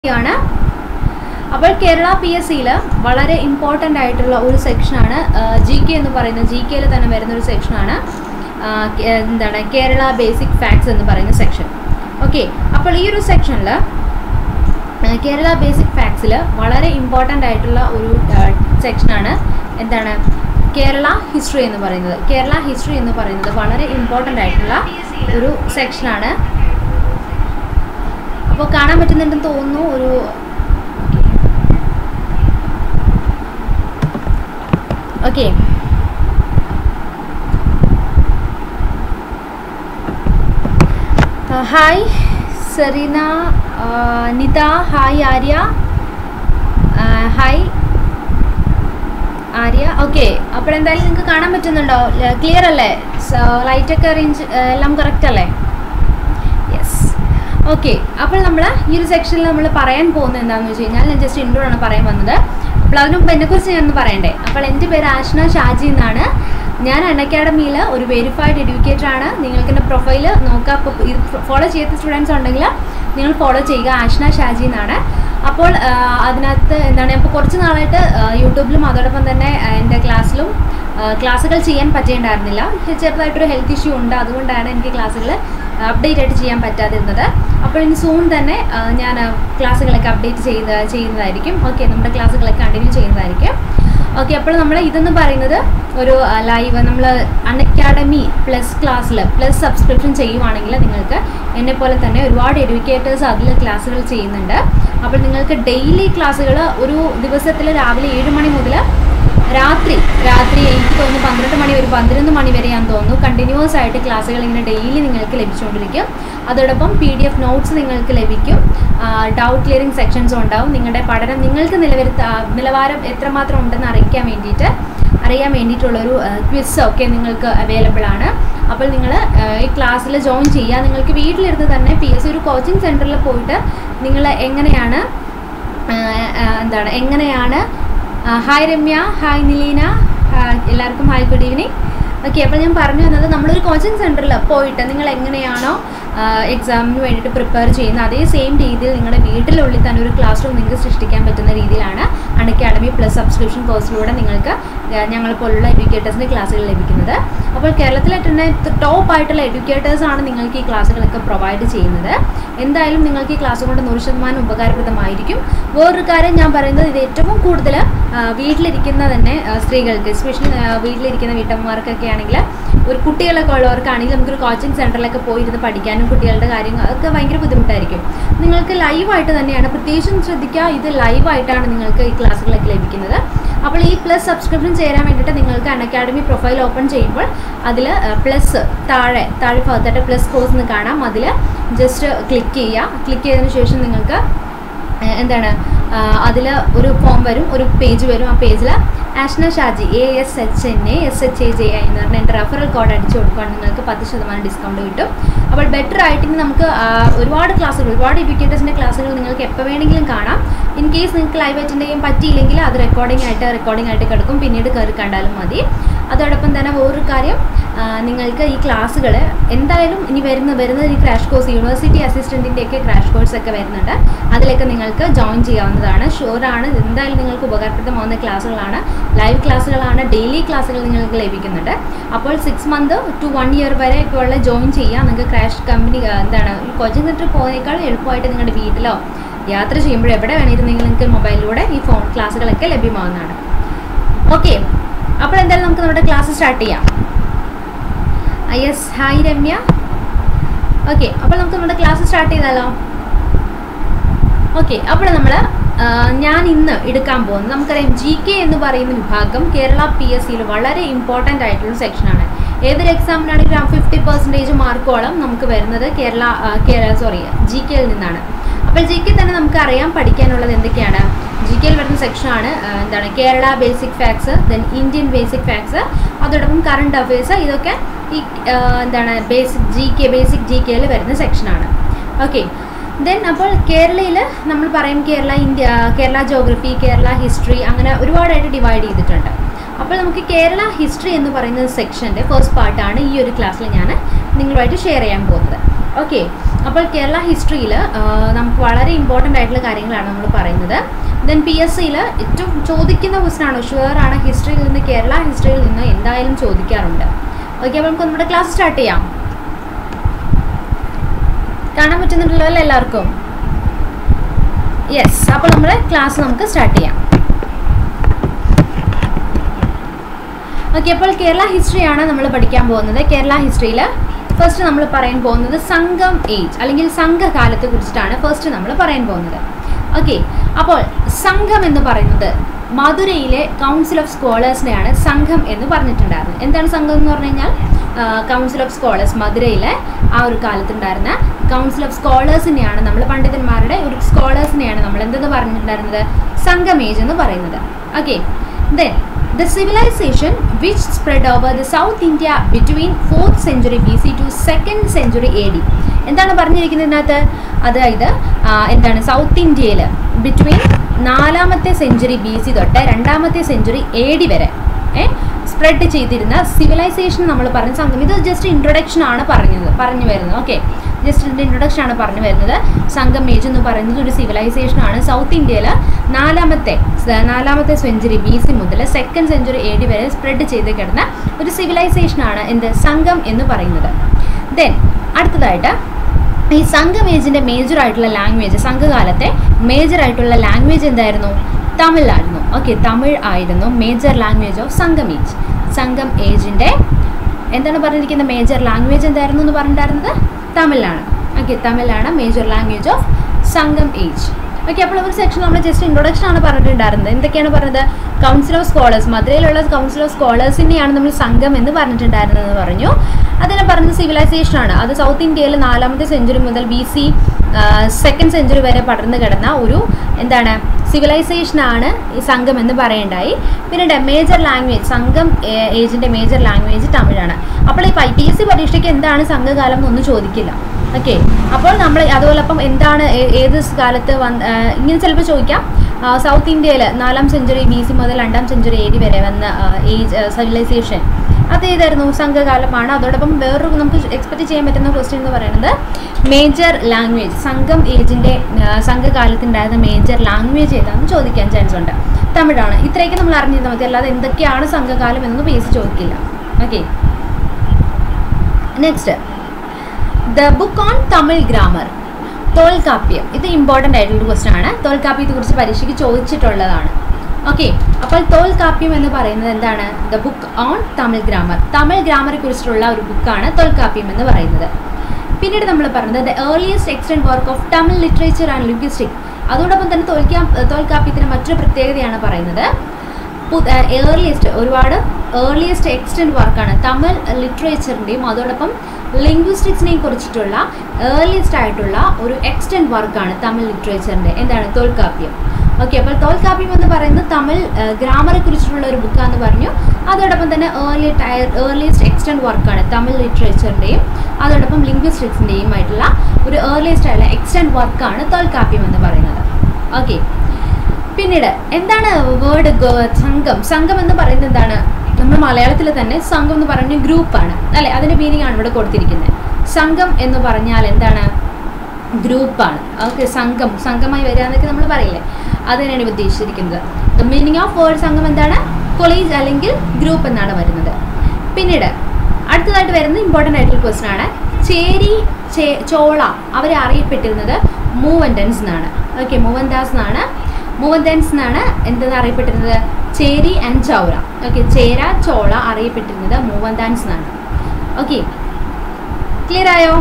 ആണ് അപ്പോൾ Kerala P S സിയിൽ വളരെ ഇമ്പോർട്ടൻ്റ് ആയിട്ടുള്ള ഒരു സെക്ഷനാണ് ജി കെ എന്ന് പറയുന്ന ജി കെയിൽ തന്നെ വരുന്ന ഒരു സെക്ഷനാണ് എന്താണ് കേരള ബേസിക് ഫാക്ട്സ് എന്ന് പറയുന്ന സെക്ഷൻ ഓക്കെ അപ്പോൾ ഈ ഒരു സെക്ഷനിൽ കേരള ബേസിക് ഫാക്ട്സിൽ വളരെ ഇമ്പോർട്ടൻ്റ് ആയിട്ടുള്ള ഒരു സെക്ഷനാണ് എന്താണ് കേരള ഹിസ്റ്ററി എന്ന് പറയുന്നത് കേരള ഹിസ്റ്ററി എന്ന് പറയുന്നത് വളരെ ഇമ്പോർട്ടൻ്റ് ആയിട്ടുള്ള ഒരു സെക്ഷനാണ് അപ്പോൾ കാണാൻ പറ്റുന്നുണ്ടെന്ന് തോന്നുന്നു ഒരു okay hi Serena Nita hi Arya hi Arya okay അപ്പോൾ എന്തായാലും നിങ്ങൾക്ക് കാണാൻ പറ്റുന്നുണ്ടോ ക്ലിയർ അല്ലേ ലൈറ്റൊക്കെ അറേഞ്ച് എല്ലാം കറക്റ്റ് അല്ലേ യെസ് ഓക്കെ അപ്പോൾ നമ്മൾ ഈ ഒരു സെക്ഷനിൽ നമ്മൾ പറയാൻ പോകുന്നത് എന്താണെന്ന് വെച്ച് കഴിഞ്ഞാൽ ഞാൻ ജസ്റ്റ് ഇൻട്രോ ആണ് പറയാൻ വന്നത് അപ്പോൾ അതിന് മുമ്പ് എന്നെക്കുറിച്ച് ഞാൻ ഒന്ന് പറയണ്ടേ അപ്പോൾ എൻ്റെ പേര് ആഷ്ന ഷാജി എന്നാണ് ഞാൻ അൺ അക്കാഡമിയിൽ ഒരു വെരിഫൈഡ് എഡ്യൂക്കേറ്റർ ആണ് നിങ്ങൾക്ക് എൻ്റെ പ്രൊഫൈൽ നോക്കാം അപ്പോൾ ഇത് ഫോളോ ചെയ്ത സ്റ്റുഡൻസ് ഉണ്ടെങ്കിൽ നിങ്ങൾ ഫോളോ ചെയ്യുക ആഷ്ന ഷാജി എന്നാണ് അപ്പോൾ അതിനകത്ത് എന്താണ് ഇപ്പോൾ കുറച്ച് നാളായിട്ട് യൂട്യൂബിലും അതോടൊപ്പം തന്നെ എൻ്റെ ക്ലാസ്സിലും ക്ലാസ്സുകൾ ചെയ്യാൻ പറ്റേണ്ടായിരുന്നില്ല ചെറുതായിട്ടൊരു ഹെൽത്ത് ഇഷ്യൂ ഉണ്ട് അതുകൊണ്ടാണ് എനിക്ക് ക്ലാസ്സുകൾ അപ്ഡേറ്റ് ആയിട്ട് ചെയ്യാൻ പറ്റാതിരുന്നത് അപ്പോൾ ഇനി സൂൺ തന്നെ ഞാൻ ക്ലാസ്സുകളൊക്കെ അപ്ഡേറ്റ് ചെയ്ത് ചെയ്യുന്നതായിരിക്കും ഓക്കെ നമ്മുടെ ക്ലാസ്സുകളൊക്കെ കണ്ടിന്യൂ ചെയ്യുന്നതായിരിക്കും ഓക്കെ അപ്പോൾ നമ്മൾ ഇതെന്ന് പറയുന്നത് ഒരു ലൈവ് നമ്മൾ അൺ അക്കാഡമി പ്ലസ് ക്ലാസ്സിൽ പ്ലസ് സബ്സ്ക്രിപ്ഷൻ ചെയ്യുവാണെങ്കിൽ നിങ്ങൾക്ക് എന്നെ പോലെ തന്നെ ഒരുപാട് എഡ്യൂക്കേറ്റേഴ്സ് അതിൽ ക്ലാസ്സുകൾ ചെയ്യുന്നുണ്ട് അപ്പോൾ നിങ്ങൾക്ക് ഡെയിലി ക്ലാസ്സുകൾ ഒരു ദിവസത്തിൽ രാവിലെ ഏഴ് മണി മുതൽ രാത്രി രാത്രി എനിക്ക് തോന്നുന്നു പന്ത്രണ്ട് മണി ഒരു പന്ത്രണ്ട് മണി വരെയാന്ന് തോന്നുന്നു കണ്ടിന്യൂസ് ആയിട്ട് ക്ലാസ്സുകൾ ഇങ്ങനെ ഡെയിലി നിങ്ങൾക്ക് ലഭിച്ചുകൊണ്ടിരിക്കും അതോടൊപ്പം പി ഡി എഫ് നോട്ട്സ് നിങ്ങൾക്ക് ലഭിക്കും ഡൗട്ട് ക്ലിയറിംഗ് സെക്ഷൻസും ഉണ്ടാവും നിങ്ങളുടെ പഠനം നിങ്ങൾക്ക് നിലവരുത്ത നിലവാരം എത്രമാത്രം ഉണ്ടെന്ന് അറിയിക്കാൻ വേണ്ടിയിട്ട് അറിയാൻ വേണ്ടിയിട്ടുള്ളൊരു ക്വിസ് ഒക്കെ നിങ്ങൾക്ക് അവൈലബിൾ ആണ് അപ്പോൾ നിങ്ങൾ ഈ ക്ലാസ്സിൽ ജോയിൻ ചെയ്യുക നിങ്ങൾക്ക് വീട്ടിലിരുന്ന് തന്നെ പി എസ് സി ഒരു കോച്ചിങ് സെൻറ്ററിൽ പോയിട്ട് നിങ്ങൾ എങ്ങനെയാണ് എന്താണ് എങ്ങനെയാണ് ഹായ് രമ്യ ഹായ് നിലീന എല്ലാവർക്കും ഹായ് ഗുഡ് ഈവനിങ് ഓക്കെ അപ്പോൾ ഞാൻ പറഞ്ഞു വന്നത് നമ്മളൊരു കോച്ചിങ് സെൻറ്ററിൽ പോയിട്ട് നിങ്ങൾ എങ്ങനെയാണോ എക്സാമിന് വേണ്ടിയിട്ട് പ്രിപ്പയർ ചെയ്യുന്ന അതേ സെയിം രീതിയിൽ നിങ്ങളുടെ വീട്ടിലുള്ളിൽ തന്നെ ഒരു ക്ലാസ് റൂം നിങ്ങൾക്ക് സൃഷ്ടിക്കാൻ പറ്റുന്ന രീതിയിലാണ് അൺ അക്കാഡമി പ്ലസ് സബ്സ്ക്രിപ്ഷൻ കോഴ്സിലൂടെ നിങ്ങൾക്ക് ഞങ്ങൾ പോലുള്ള എഡ്യൂക്കേറ്റേഴ്സിൻ്റെ ക്ലാസ്സുകൾ ലഭിക്കുന്നത് അപ്പോൾ കേരളത്തിലെ തന്നെ ടോപ്പ് ആയിട്ടുള്ള എഡ്യൂക്കേറ്റേഴ്സ് ആണ് നിങ്ങൾക്ക് ഈ ക്ലാസ്സുകളൊക്കെ പ്രൊവൈഡ് ചെയ്യുന്നത് എന്തായാലും നിങ്ങൾക്ക് ഈ ക്ലാസ് കൊണ്ട് നൂറ് ശതമാനം ഉപകാരപ്രദമായിരിക്കും വേറൊരു കാര്യം ഞാൻ പറയുന്നത് ഇത് ഏറ്റവും കൂടുതൽ വീട്ടിലിരിക്കുന്ന തന്നെ സ്ത്രീകൾക്ക് എസ്പെഷ്യലി വീട്ടിലിരിക്കുന്ന വീട്ടമ്മമാർക്കൊക്കെ ആണെങ്കിൽ ഒരു കുട്ടികളൊക്കെ ഉള്ളവർക്കാണെങ്കിൽ നമുക്കൊരു കോച്ചിങ് സെൻറ്ററിലൊക്കെ പോയിരുന്ന് പഠിക്കാനും കുട്ടികളുടെ കാര്യങ്ങൾ അതൊക്കെ ഭയങ്കര ബുദ്ധിമുട്ടായിരിക്കും നിങ്ങൾക്ക് ലൈവായിട്ട് തന്നെയാണ് പ്രത്യേകിച്ചും ശ്രദ്ധിക്കുക ഇത് ലൈവായിട്ടാണ് നിങ്ങൾക്ക് ഈ ക്ലാസ്സുകളൊക്കെ ലഭിക്കുന്നത് അപ്പോൾ ഈ പ്ലസ് സബ്സ്ക്രിപ്ഷൻ ചേരാൻ വേണ്ടിയിട്ട് നിങ്ങൾക്ക് അൺ അക്കാഡമി പ്രൊഫൈൽ ഓപ്പൺ ചെയ്യുമ്പോൾ അതിൽ പ്ലസ് താഴെ താഴെ ഭാഗത്തായിട്ട് പ്ലസ് കോഴ്സ് എന്ന് കാണാം അതിൽ ജസ്റ്റ് ക്ലിക്ക് ചെയ്യുക ക്ലിക്ക് ചെയ്തതിന് ശേഷം നിങ്ങൾക്ക് എന്താണ് അതിൽ ഒരു ഫോം വരും ഒരു പേജ് വരും ആ പേജിൽ Ashna Shaji A S H N A S H A J I എന്ന് പറഞ്ഞാൽ എൻ്റെ റെഫറൽ കോഡ് അടിച്ചു കൊടുക്കുകയാണെങ്കിൽ നിങ്ങൾക്ക് പത്ത് ശതമാനം ഡിസ്കൗണ്ട് കിട്ടും അപ്പോൾ ബെറ്റർ ആയിട്ട് നമുക്ക് ഒരുപാട് ക്ലാസ്സുകൾ ഒരുപാട് എഡ്യൂക്കേറ്റേഴ്സിൻ്റെ ക്ലാസ്സുകൾ നിങ്ങൾക്ക് എപ്പോൾ വേണമെങ്കിലും കാണാം ഇൻ കേസ് നിങ്ങൾക്ക് ലൈവ് അറ്റൻഡ് ചെയ്യാൻ പറ്റിയില്ലെങ്കിൽ അത് റെക്കോർഡിംഗ് ആയിട്ട് റെക്കോർഡിംഗ് ആയിട്ട് കിടക്കും പിന്നീട് കയറി കണ്ടാലും മതി അതോടൊപ്പം തന്നെ വേറൊരു കാര്യം നിങ്ങൾക്ക് ഈ ക്ലാസ്സുകൾ എന്തായാലും ഇനി വരുന്ന വരുന്നത് ഈ ക്രാഷ് കോഴ്സ് യൂണിവേഴ്സിറ്റി അസിസ്റ്റൻറ്റിൻ്റെയൊക്കെ ക്രാഷ് കോഴ്സ് ഒക്കെ വരുന്നുണ്ട് അതിലൊക്കെ നിങ്ങൾക്ക് ജോയിൻ ചെയ്യാവുന്നതാണ് ഷുവറാണ് എന്തായാലും നിങ്ങൾക്ക് ഉപകാരപ്രദമാവുന്ന ക്ലാസ്സുകളാണ് ലൈവ് ക്ലാസ്സുകളാണ് ഡെയിലി ക്ലാസ്സുകൾ നിങ്ങൾക്ക് ലഭിക്കുന്നുണ്ട് അപ്പോൾ six month to one year വരെ ഒക്കെ ഉള്ള ജോയിൻ ചെയ്യാം നിങ്ങൾക്ക് ക്രാഷ് കമ്പനി എന്താണ് കോച്ചിങ് സെൻറ്റർ പോകുന്നതിനേക്കാൾ എളുപ്പമായിട്ട് നിങ്ങളുടെ വീട്ടിലോ യാത്ര ചെയ്യുമ്പോൾ എവിടെ വേണമെങ്കിലും നിങ്ങൾക്ക് മൊബൈലിലൂടെ ഈ ഫോൺ ക്ലാസ്സുകളൊക്കെ ലഭ്യമാവുന്നതാണ് ഓക്കെ അപ്പോൾ എന്തായാലും നമുക്ക് നമ്മുടെ ക്ലാസ് സ്റ്റാർട്ട് ചെയ്യാം യെസ് ഹായ് രമ്യ ഓക്കെ അപ്പോൾ നമുക്ക് നമ്മുടെ ക്ലാസ് സ്റ്റാർട്ട് ചെയ്താലോ ഓക്കെ അപ്പോൾ നമ്മൾ ഞാൻ ഇന്ന് എടുക്കാൻ പോകുന്നത് നമുക്കറിയാം ജി കെ എന്ന് പറയുന്ന വിഭാഗം കേരള പി എസ് സിയിൽ വളരെ ഇമ്പോർട്ടൻ്റ് ആയിട്ടുള്ള സെക്ഷനാണ് ഏതൊരു എക്സാമിനാണെങ്കിലും ഫിഫ്റ്റി പെർസെൻറ്റേജ് മാർക്കോളം നമുക്ക് വരുന്നത് കേരള കേരള സോറി ജി കെയിൽ നിന്നാണ് അപ്പോൾ ജി കെ തന്നെ നമുക്ക് അറിയാം പഠിക്കാനുള്ളത് എന്തൊക്കെയാണ് ജി കെയിൽ വരുന്ന സെക്ഷനാണ് എന്താണ് Kerala basic facts then Indian basic facts അതോടൊപ്പം കറണ്ട് അഫയേഴ്സ് ഇതൊക്കെ ഈ എന്താണ് basic G K basic G കെയിൽ വരുന്ന സെക്ഷനാണ് ഓക്കെ ദെൻ അപ്പോൾ കേരളയിൽ നമ്മൾ പറയും Kerala India Kerala geography Kerala history അങ്ങനെ ഒരുപാടായിട്ട് ഡിവൈഡ് ചെയ്തിട്ടുണ്ട് അപ്പോൾ നമുക്ക് കേരള ഹിസ്റ്ററി എന്ന് പറയുന്ന സെക്ഷൻ്റെ ഫസ്റ്റ് പാർട്ടാണ് ഈ ഒരു ക്ലാസ്സിൽ ഞാൻ നിങ്ങളുമായിട്ട് ഷെയർ ചെയ്യാൻ പോകുന്നത് ഓക്കെ അപ്പോൾ കേരള ഹിസ്റ്ററിയിൽ നമുക്ക് വളരെ ഇമ്പോർട്ടൻ്റ് ആയിട്ടുള്ള കാര്യങ്ങളാണ് നമ്മൾ പറയുന്നത് ദെൻ പി എസ് സിയിൽ ഏറ്റവും ചോദിക്കുന്ന ക്വസ്റ്റൻ ആണ് ഷുവർ ആണ് ഹിസ്റ്ററിയിൽ നിന്ന് കേരള ഹിസ്റ്ററിയിൽ നിന്ന് എന്തായാലും ചോദിക്കാറുണ്ട് ഓക്കെ അപ്പോൾ നമുക്ക് നമ്മുടെ ക്ലാസ് സ്റ്റാർട്ട് ചെയ്യാം കാണാൻ പറ്റുന്നുണ്ടല്ലോ അല്ലേ എല്ലാവർക്കും യെസ് അപ്പോൾ നമ്മുടെ ക്ലാസ് നമുക്ക് സ്റ്റാർട്ട് ചെയ്യാം ഓക്കെ അപ്പോൾ കേരള ഹിസ്റ്ററിയാണ് നമ്മൾ പഠിക്കാൻ പോകുന്നത് കേരള ഹിസ്റ്ററിയിൽ ഫസ്റ്റ് നമ്മൾ പറയാൻ പോകുന്നത് സംഘം ഏജ് അല്ലെങ്കിൽ സംഘകാലത്തെ കുറിച്ചിട്ടാണ് ഫസ്റ്റ് നമ്മൾ പറയാൻ പോകുന്നത് ഓക്കെ അപ്പോൾ സംഘം എന്ന് പറയുന്നത് മധുരയിലെ കൗൺസിൽ ഓഫ് സ്കോളേഴ്സിനെയാണ് സംഘം എന്ന് പറഞ്ഞിട്ടുണ്ടായിരുന്നത് എന്താണ് സംഘം എന്ന് പറഞ്ഞു കഴിഞ്ഞാൽ കൗൺസിൽ ഓഫ് സ്കോളേഴ്സ് മധുരയിലെ ആ ഒരു കാലത്തുണ്ടായിരുന്ന കൗൺസിൽ ഓഫ് സ്കോളേഴ്സിനെയാണ് നമ്മൾ പണ്ഡിതന്മാരുടെ ഒരു സ്കോളേഴ്സിനെയാണ് നമ്മൾ എന്തെന്ന് പറഞ്ഞിട്ടുണ്ടായിരുന്നത് സംഘം ഏജ് എന്ന് പറയുന്നത് okay then The civilization which spread over the South India between 4th century BC to 2nd century AD. എന്താണ് പറഞ്ഞിരിക്കുന്നതിനകത്ത് അതായത് എന്താണ് സൗത്ത് ഇന്ത്യയിൽ ബിറ്റ്വീൻ നാലാമത്തെ സെഞ്ചുറി ബി സി തൊട്ട് രണ്ടാമത്തെ സെഞ്ചുറി എ ഡി വരെ സ്പ്രെഡ് ചെയ്തിരുന്ന സിവിലൈസേഷൻ നമ്മൾ പറഞ്ഞ സംഘം ഇത് ജസ്റ്റ് ഇൻട്രൊഡക്ഷൻ ആണ് പറഞ്ഞത് പറഞ്ഞു വരുന്നത് ഓക്കെ ജസ്റ്റ് ഇതിൻ്റെ ഇൻട്രൊഡക്ഷൻ ആണ് പറഞ്ഞു വരുന്നത് സംഘം ഏജ് എന്ന് പറയുന്നത് ഒരു സിവിലൈസേഷൻ ആണ് സൗത്ത് ഇന്ത്യയിൽ നാലാമത്തെ നാലാമത്തെ സെഞ്ചുറി ബി സി മുതൽ സെക്കൻഡ് സെഞ്ചുറി എ ഡി വരെ സ്പ്രെഡ് ചെയ്ത് കിടന്ന ഒരു സിവിലൈസേഷൻ ആണ് എന്ത് സംഘം എന്ന് പറയുന്നത് ദെൻ അടുത്തതായിട്ട് ഈ സംഘം ഏജിൻ്റെ മേജർ ആയിട്ടുള്ള ലാംഗ്വേജ് സംഘകാലത്തെ മേജർ ആയിട്ടുള്ള ലാംഗ്വേജ് എന്തായിരുന്നു തമിഴായിരുന്നു ഓക്കെ തമിഴ് ആയിരുന്നു major language of Sangam age Sangam ഏജിൻ്റെ എന്താണ് പറഞ്ഞിരിക്കുന്ന മേജർ ലാംഗ്വേജ് എന്തായിരുന്നു എന്ന് പറഞ്ഞിട്ടുണ്ടായിരുന്നത് തമിഴാണ് ഓക്കെ തമിഴാണ് major language of Sangam age okay അപ്പോൾ ഒരു സെക്ഷൻ നമ്മൾ ജസ്റ്റ് ഇൻട്രൊഡക്ഷൻ ആണ് പറഞ്ഞിട്ടുണ്ടായിരുന്നത് എന്തൊക്കെയാണ് പറഞ്ഞത് കൗൺസിൽ ഓഫ് സ്കോളേഴ്സ് മധുരയിലുള്ള കൗൺസിൽ ഓഫ് സ്കോളേഴ്സിനെയാണ് നമ്മൾ സംഘം എന്ന് പറഞ്ഞിട്ടുണ്ടായിരുന്നത് പറഞ്ഞു അതിനെ പറഞ്ഞത് സിവിലൈസേഷൻ ആണ് അത് സൗത്ത് ഇന്ത്യയിൽ നാലാമത്തെ സെഞ്ചുറി മുതൽ ബി സി സെക്കൻഡ് സെഞ്ചുറി വരെ പടർന്നു കിടന്ന ഒരു എന്താണ് സിവിലൈസേഷനാണ് ഈ സംഘം എന്ന് പറയേണ്ടായി പിന്നീട് മേജർ ലാംഗ്വേജ് സംഘം ഏജിൻ്റെ മേജർ ലാംഗ്വേജ് തമിഴാണ് അപ്പോൾ ഈ പി എസ് സി പരീക്ഷയ്ക്ക് എന്താണ് സംഘകാലം എന്നൊന്നും ചോദിക്കില്ല ഓക്കെ അപ്പോൾ നമ്മൾ അതുപോലെ അപ്പം എന്താണ് ഏത് കാലത്ത് വന്ന് ഇങ്ങനെ ചിലപ്പോൾ ചോദിക്കാം സൗത്ത് ഇന്ത്യയിൽ നാലാം സെഞ്ചുറി ബി സി മുതൽ രണ്ടാം സെഞ്ചുറി എ ഡി വരെ വന്ന ഏജ് സിവിലൈസേഷൻ അത് ഏതായിരുന്നു സംഘകാലമാണ് അതോടൊപ്പം വേറൊരു നമുക്ക് എക്സ്പെക്ട് ചെയ്യാൻ പറ്റുന്ന ക്വസ്റ്റ്യൻ എന്ന് പറയുന്നത് മേജർ ലാംഗ്വേജ് സംഘം ഏജിൻ്റെ സംഘകാലത്തുണ്ടായിരുന്ന മേജർ ലാംഗ്വേജ് ഏതാണെന്ന് ചോദിക്കാൻ ചാൻസ് ഉണ്ട് തമിഴാണ് ഇത്രയൊക്കെ നമ്മൾ അറിഞ്ഞിരുന്നാൽ മതി അല്ലാതെ എന്തൊക്കെയാണ് സംഘകാലം എന്നൊന്നും പേസ് ചോദിക്കില്ല okay next the book on Tamil grammar Tolkappiyam ഇത് ഇമ്പോർട്ടൻ്റ് ആയിട്ടുള്ള ക്വസ്റ്റൻ ആണ് തോൽക്കാപ്യത്തെ കുറിച്ച് പരീക്ഷയ്ക്ക് ചോദിച്ചിട്ടുള്ളതാണ് ഓക്കെ അപ്പോൾ തോൽക്കാപ്യം എന്ന് പറയുന്നത് എന്താണ് the book on Tamil grammar Tamil ഗ്രാമറെ കുറിച്ചിട്ടുള്ള ഒരു ബുക്കാണ് തോൽക്കാപ്യം എന്ന് പറയുന്നത് പിന്നീട് നമ്മൾ പറഞ്ഞത് the earliest extant work of Tamil literature and linguistic അതോടൊപ്പം തന്നെ തോൽക്കാ തോൽക്കാപ്യത്തിന് മറ്റൊരു പ്രത്യേകതയാണ് പറയുന്നത് ഏർലിയസ്റ്റ് ഒരുപാട് ഏർലിയസ്റ്റ് എക്സ്റ്റൻറ്റ് വർക്കാണ് തമിഴ് ലിറ്ററേച്ചറിൻ്റെയും അതോടൊപ്പം ലിംഗ്വിസ്റ്റിക്സിനെയും കുറിച്ചിട്ടുള്ള ഏർലിയസ്റ്റ് ആയിട്ടുള്ള ഒരു എക്സ്റ്റൻറ്റ് വർക്കാണ് തമിഴ് ലിറ്ററേച്ചറിൻ്റെ എന്താണ് തോൽക്കാപ്യം ഓക്കെ അപ്പോൾ തോൽക്കാപ്യം എന്ന് പറയുന്നത് തമിഴ് ഗ്രാമറെ കുറിച്ചിട്ടുള്ള ഒരു ബുക്കാന്ന് പറഞ്ഞു അതോടൊപ്പം തന്നെ ഏർലി ഏർലിയസ്റ്റ് എക്സ്റ്റൻറ്റ് വർക്കാണ് തമിഴ് ലിറ്ററേച്ചറിൻ്റെയും അതോടൊപ്പം ലിംഗ്വിസ്റ്റിക്സിൻ്റെയും ആയിട്ടുള്ള ഒരു ഏർലിയസ്റ്റ് ആയിട്ടുള്ള എക്സ്റ്റൻറ്റ് വർക്കാണ് തോൽക്കാപ്യം എന്ന് പറയുന്നത് ഓക്കെ പിന്നീട് എന്താണ് വേർഡ് സംഘം സംഘം എന്ന് പറയുന്നത് എന്താണ് നമ്മൾ മലയാളത്തിൽ തന്നെ സംഘം എന്ന് പറഞ്ഞ ഗ്രൂപ്പാണ് അല്ലെ അതിൻ്റെ മീനിങ് ആണ് ഇവിടെ കൊടുത്തിരിക്കുന്നത് സംഘം എന്ന് പറഞ്ഞാൽ എന്താണ് ഗ്രൂപ്പാണ് ഓക്കെ സംഘം സംഘമായി വരിക എന്നൊക്കെ നമ്മൾ പറയില്ലേ അതിനാണ് ഉദ്ദേശിച്ചിരിക്കുന്നത് ദ മീനിങ് ഓഫ് വേർഡ് സംഘം എന്താണ് കൊളീജ് അല്ലെങ്കിൽ ഗ്രൂപ്പ് എന്നാണ് വരുന്നത് പിന്നീട് അടുത്തതായിട്ട് വരുന്ന ഇമ്പോർട്ടൻ്റ് ആയിട്ടുള്ള ക്വസ്റ്റൻ ആണ് ചേരി ചേ ചോള അവരെ അറിയപ്പെട്ടിരുന്നത് മൂവൻഡൻസ് എന്നാണ് ഓക്കെ മൂവൻദാസ് എന്നാണ് മൂവൻദൻസ് എന്നാണ് എന്തെന്ന് അറിയപ്പെട്ടിരുന്നത് ചേരി ആൻഡ് ചൗറ ഓക്കെ ചേര ചോള അറിയപ്പെട്ടിരുന്നത് മൂവൻദാൻസ് എന്നാണ് ഓക്കെ ക്ലിയർ ആയോ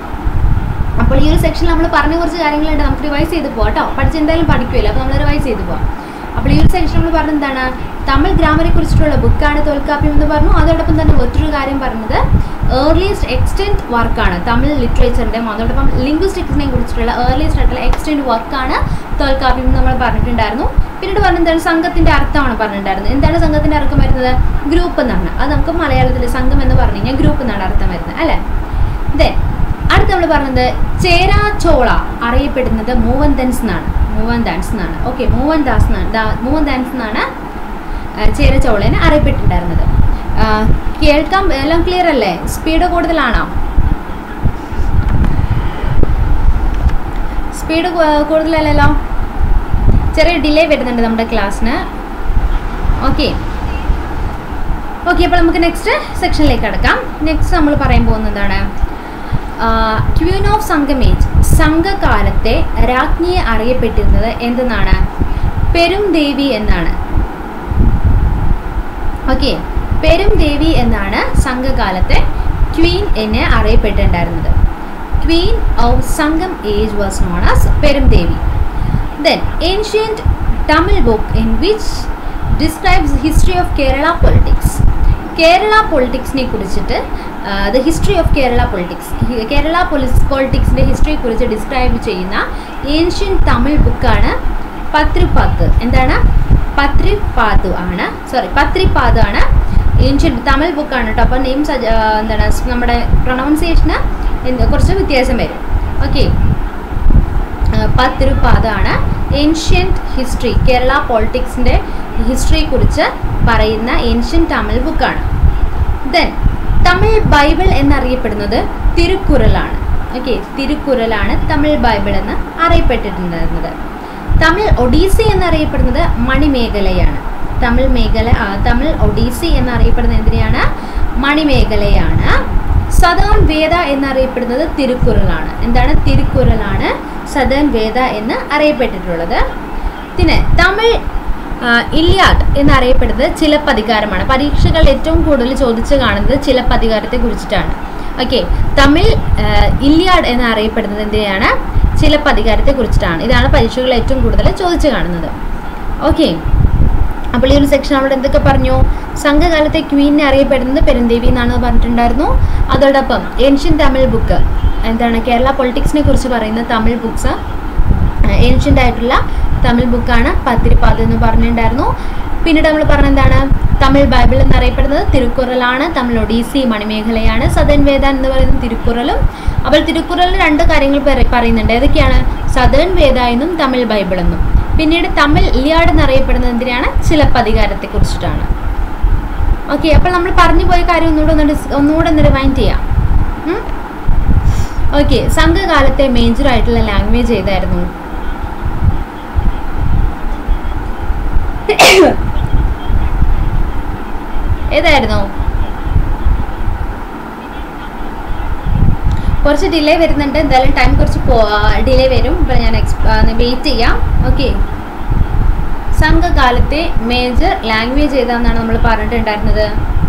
അപ്പോൾ ഈ ഒരു സെക്ഷനിൽ നമ്മൾ പറഞ്ഞ കുറച്ച് കാര്യങ്ങളുണ്ട് നമുക്ക് റിവൈസ് ചെയ്ത് പോകാം കേട്ടോ പഠിച്ച് എന്തായാലും പഠിക്കുമല്ലോ അപ്പോൾ നമ്മൾ റിവൈസ് ചെയ്ത് പോകാം അപ്പോൾ ഈ ഒരു സെക്ഷൻ നമ്മൾ പറഞ്ഞത് എന്താണ് തമിഴ് ഗ്രാമറെ കുറിച്ചിട്ടുള്ള ബുക്കാണ് തോൽക്കാപ്യം എന്ന് പറഞ്ഞു അതോടൊപ്പം തന്നെ മറ്റൊരു കാര്യം പറഞ്ഞത് ഏർലിയസ്റ്റ് എക്സ്റ്റെൻറ്റ് വർക്കാണ് തമിഴ് ലിറ്ററേച്ചറിൻ്റെ അതോടൊപ്പം ലിംഗ്വിസ്റ്റിക്സിനെ കുറിച്ചിട്ടുള്ള ഏർലിയസ്റ്റ് ആയിട്ടുള്ള എക്സ്റ്റെൻറ്റ് വർക്കാണ് തോൽക്കാപ്യം എന്ന് നമ്മൾ പറഞ്ഞിട്ടുണ്ടായിരുന്നു പിന്നീട് പറഞ്ഞ എന്താണ് സംഘത്തിൻ്റെ അർത്ഥമാണ് പറഞ്ഞിട്ടുണ്ടായിരുന്നത് എന്താണ് സംഘത്തിൻ്റെ അർത്ഥം വരുന്നത് ഗ്രൂപ്പ് എന്നാണ് അത് നമുക്ക് മലയാളത്തിൽ സംഘം എന്ന് പറഞ്ഞു കഴിഞ്ഞാൽ ഗ്രൂപ്പ് എന്നാണ് അർത്ഥം വരുന്നത് അല്ലേ ദെൻ അടുത്ത് നമ്മൾ പറഞ്ഞത് ചേരാ ചോള അറിയപ്പെടുന്നത് മൂവൻ ദൻസ് എന്നാണ് മൂവൻ ദാൻസ് എന്നാണ് ഓക്കെ മൂവൻ ദാസ് എന്നാണ് മൂവൻ ദാൻസ് എന്നാണ് ചേര ചോളേനെ അറിയപ്പെട്ടിട്ടുണ്ടായിരുന്നത് കേൾക്കാൻ എല്ലാം ക്ലിയർ അല്ലേ സ്പീഡ് കൂടുതലാണോ സ്പീഡ് കൂടുതലല്ലല്ലോ ചെറിയ ഡിലേ വരുന്നുണ്ട് നമ്മുടെ ക്ലാസ്സിന് ഓക്കെ ഓക്കെ അപ്പോൾ നമുക്ക് നെക്സ്റ്റ് സെക്ഷനിലേക്ക് കടക്കാം നെക്സ്റ്റ് നമ്മൾ പറയാൻ പോകുന്നതാണ് ക്വീൻ ഓഫ് സംഗമേജ് സംഘകാലത്തെ രാജ്ഞിയെ അറിയപ്പെട്ടിരുന്നത് എന്തെന്നാണ് പെരും ദേവി എന്നാണ് ഓക്കെ പെരും ദേവി എന്നാണ് സംഘകാലത്തെ ക്വീൻ എന്ന് അറിയപ്പെട്ടിട്ടുണ്ടായിരുന്നത് queen of Sangam age was known as Perum Devi then ancient Tamil book in which describes history of Kerala politics Kerala പൊളിറ്റിക്സിനെ കുറിച്ചിട്ട് the history of Kerala politics Kerala പൊളിസ് പൊളിറ്റിക്സിൻ്റെ ഹിസ്റ്ററിയെ കുറിച്ച് ഡിസ്ക്രൈബ് ചെയ്യുന്ന ഏൻഷ്യൻ തമിഴ് ബുക്കാണ് പത്രിപാത്ത് എന്താണ് പത്രിപാതു ആണ് സോറി പത്രിപാതു ആണ് ഏൻഷ്യൻ തമിഴ് ബുക്കാണ് കേട്ടോ അപ്പോൾ നെയിം എന്താണ് നമ്മുടെ പ്രൊണൗൺസിയേഷന് കുറച്ച് വ്യത്യാസം വരും ഓക്കെ പത്തിരുപാതാണ് ഏൻഷ്യൻറ്റ് ഹിസ്റ്ററി കേരള പൊളിറ്റിക്സിൻ്റെ ഹിസ്റ്ററിയെക്കുറിച്ച് പറയുന്ന ഏൻഷ്യൻ തമിഴ് ബുക്കാണ് ദെൻ തമിഴ് ബൈബിൾ എന്നറിയപ്പെടുന്നത് തിരുക്കുറലാണ് ഓക്കെ തിരുക്കുറലാണ് തമിഴ് ബൈബിൾ എന്ന് അറിയപ്പെട്ടിട്ടുണ്ടായിരുന്നത് തമിഴ് ഒഡീസി എന്നറിയപ്പെടുന്നത് മണിമേഖലയാണ് തമിഴ് മേഖല തമിഴ് ഒഡീസി എന്നറിയപ്പെടുന്നത് എന്തിനാണ് മണിമേഖലയാണ് സദേൺ വേദ എന്നറിയപ്പെടുന്നത് തിരുക്കുറലാണ് എന്താണ് തിരുക്കുറലാണ് സദേൺ വേദ എന്ന് അറിയപ്പെട്ടിട്ടുള്ളത് പിന്നെ തമിഴ് ഇല്യാഡ് എന്നറിയപ്പെടുന്നത് ചിലപ്പതികാരമാണ് പരീക്ഷകൾ ഏറ്റവും കൂടുതൽ ചോദിച്ചു കാണുന്നത് ചിലപ്പതികാരത്തെ കുറിച്ചിട്ടാണ് ഓക്കെ തമിഴ് ഇല്യാഡ് എന്നറിയപ്പെടുന്നത് എന്തിനാണ് ചിലപ്പതികാരത്തെ കുറിച്ചിട്ടാണ് ഇതാണ് പരീക്ഷകൾ ഏറ്റവും കൂടുതൽ ചോദിച്ചു കാണുന്നത് ഓക്കെ അപ്പോൾ ഈ ഒരു സെക്ഷൻ അവിടെ എന്തൊക്കെ പറഞ്ഞു സംഘകാലത്തെ ക്വീനെ അറിയപ്പെടുന്നത് പെരുന്തേവി എന്നാണ് പറഞ്ഞിട്ടുണ്ടായിരുന്നു അതോടൊപ്പം ഏൻഷ്യൻ തമിഴ് ബുക്ക് എന്താണ് കേരള പൊളിറ്റിക്സിനെ കുറിച്ച് പറയുന്ന തമിഴ് ബുക്സ് ഏൻഷ്യൻ്റ് ആയിട്ടുള്ള തമിഴ് ബുക്കാണ് പത്തിരിപ്പാത് എന്ന് പറഞ്ഞിട്ടുണ്ടായിരുന്നു പിന്നീട് നമ്മൾ പറഞ്ഞ എന്താണ് തമിഴ് ബൈബിൾ എന്നറിയപ്പെടുന്നത് തിരുക്കുറലാണ് തമിഴ് ഒഡീസി മണിമേഖലയാണ് സദൻ വേദ എന്ന് പറയുന്നത് തിരുക്കുറലും അപ്പോൾ തിരുക്കുറലിൽ രണ്ട് കാര്യങ്ങൾ പറയുന്നുണ്ട് ഏതൊക്കെയാണ് സദേൺ വേദ എന്നും തമിഴ് ബൈബിൾ എന്നും പിന്നീട് തമിഴ് ഇലിയാട് എന്നറിയപ്പെടുന്നത് എന്തിനാണ് ചിലപ്പതികാരത്തെ കുറിച്ചിട്ടാണ് ഓക്കെ അപ്പോൾ നമ്മൾ പറഞ്ഞു പോയ കാര്യം ഒന്നുകൂടെ ഒന്ന് ഒന്നുകൂടെ ഒന്ന് റിവൈൻഡ് ചെയ്യാം ഓക്കെ സംഘകാലത്തെ മേജർ ആയിട്ടുള്ള ലാംഗ്വേജ് ഏതായിരുന്നു ഏതായിരുന്നു കുറച്ച് ഡിലേ വരുന്നുണ്ട് എന്തായാലും ടൈം കുറച്ച് ഡിലേ വരും ഇപ്പോൾ ഞാൻ വെയിറ്റ് ചെയ്യാം ഓക്കെ സംഘകാലത്തെ മേജർ ലാംഗ്വേജ് ഏതാണെന്നാണ് നമ്മൾ പറഞ്ഞിട്ടുണ്ടായിരുന്നത്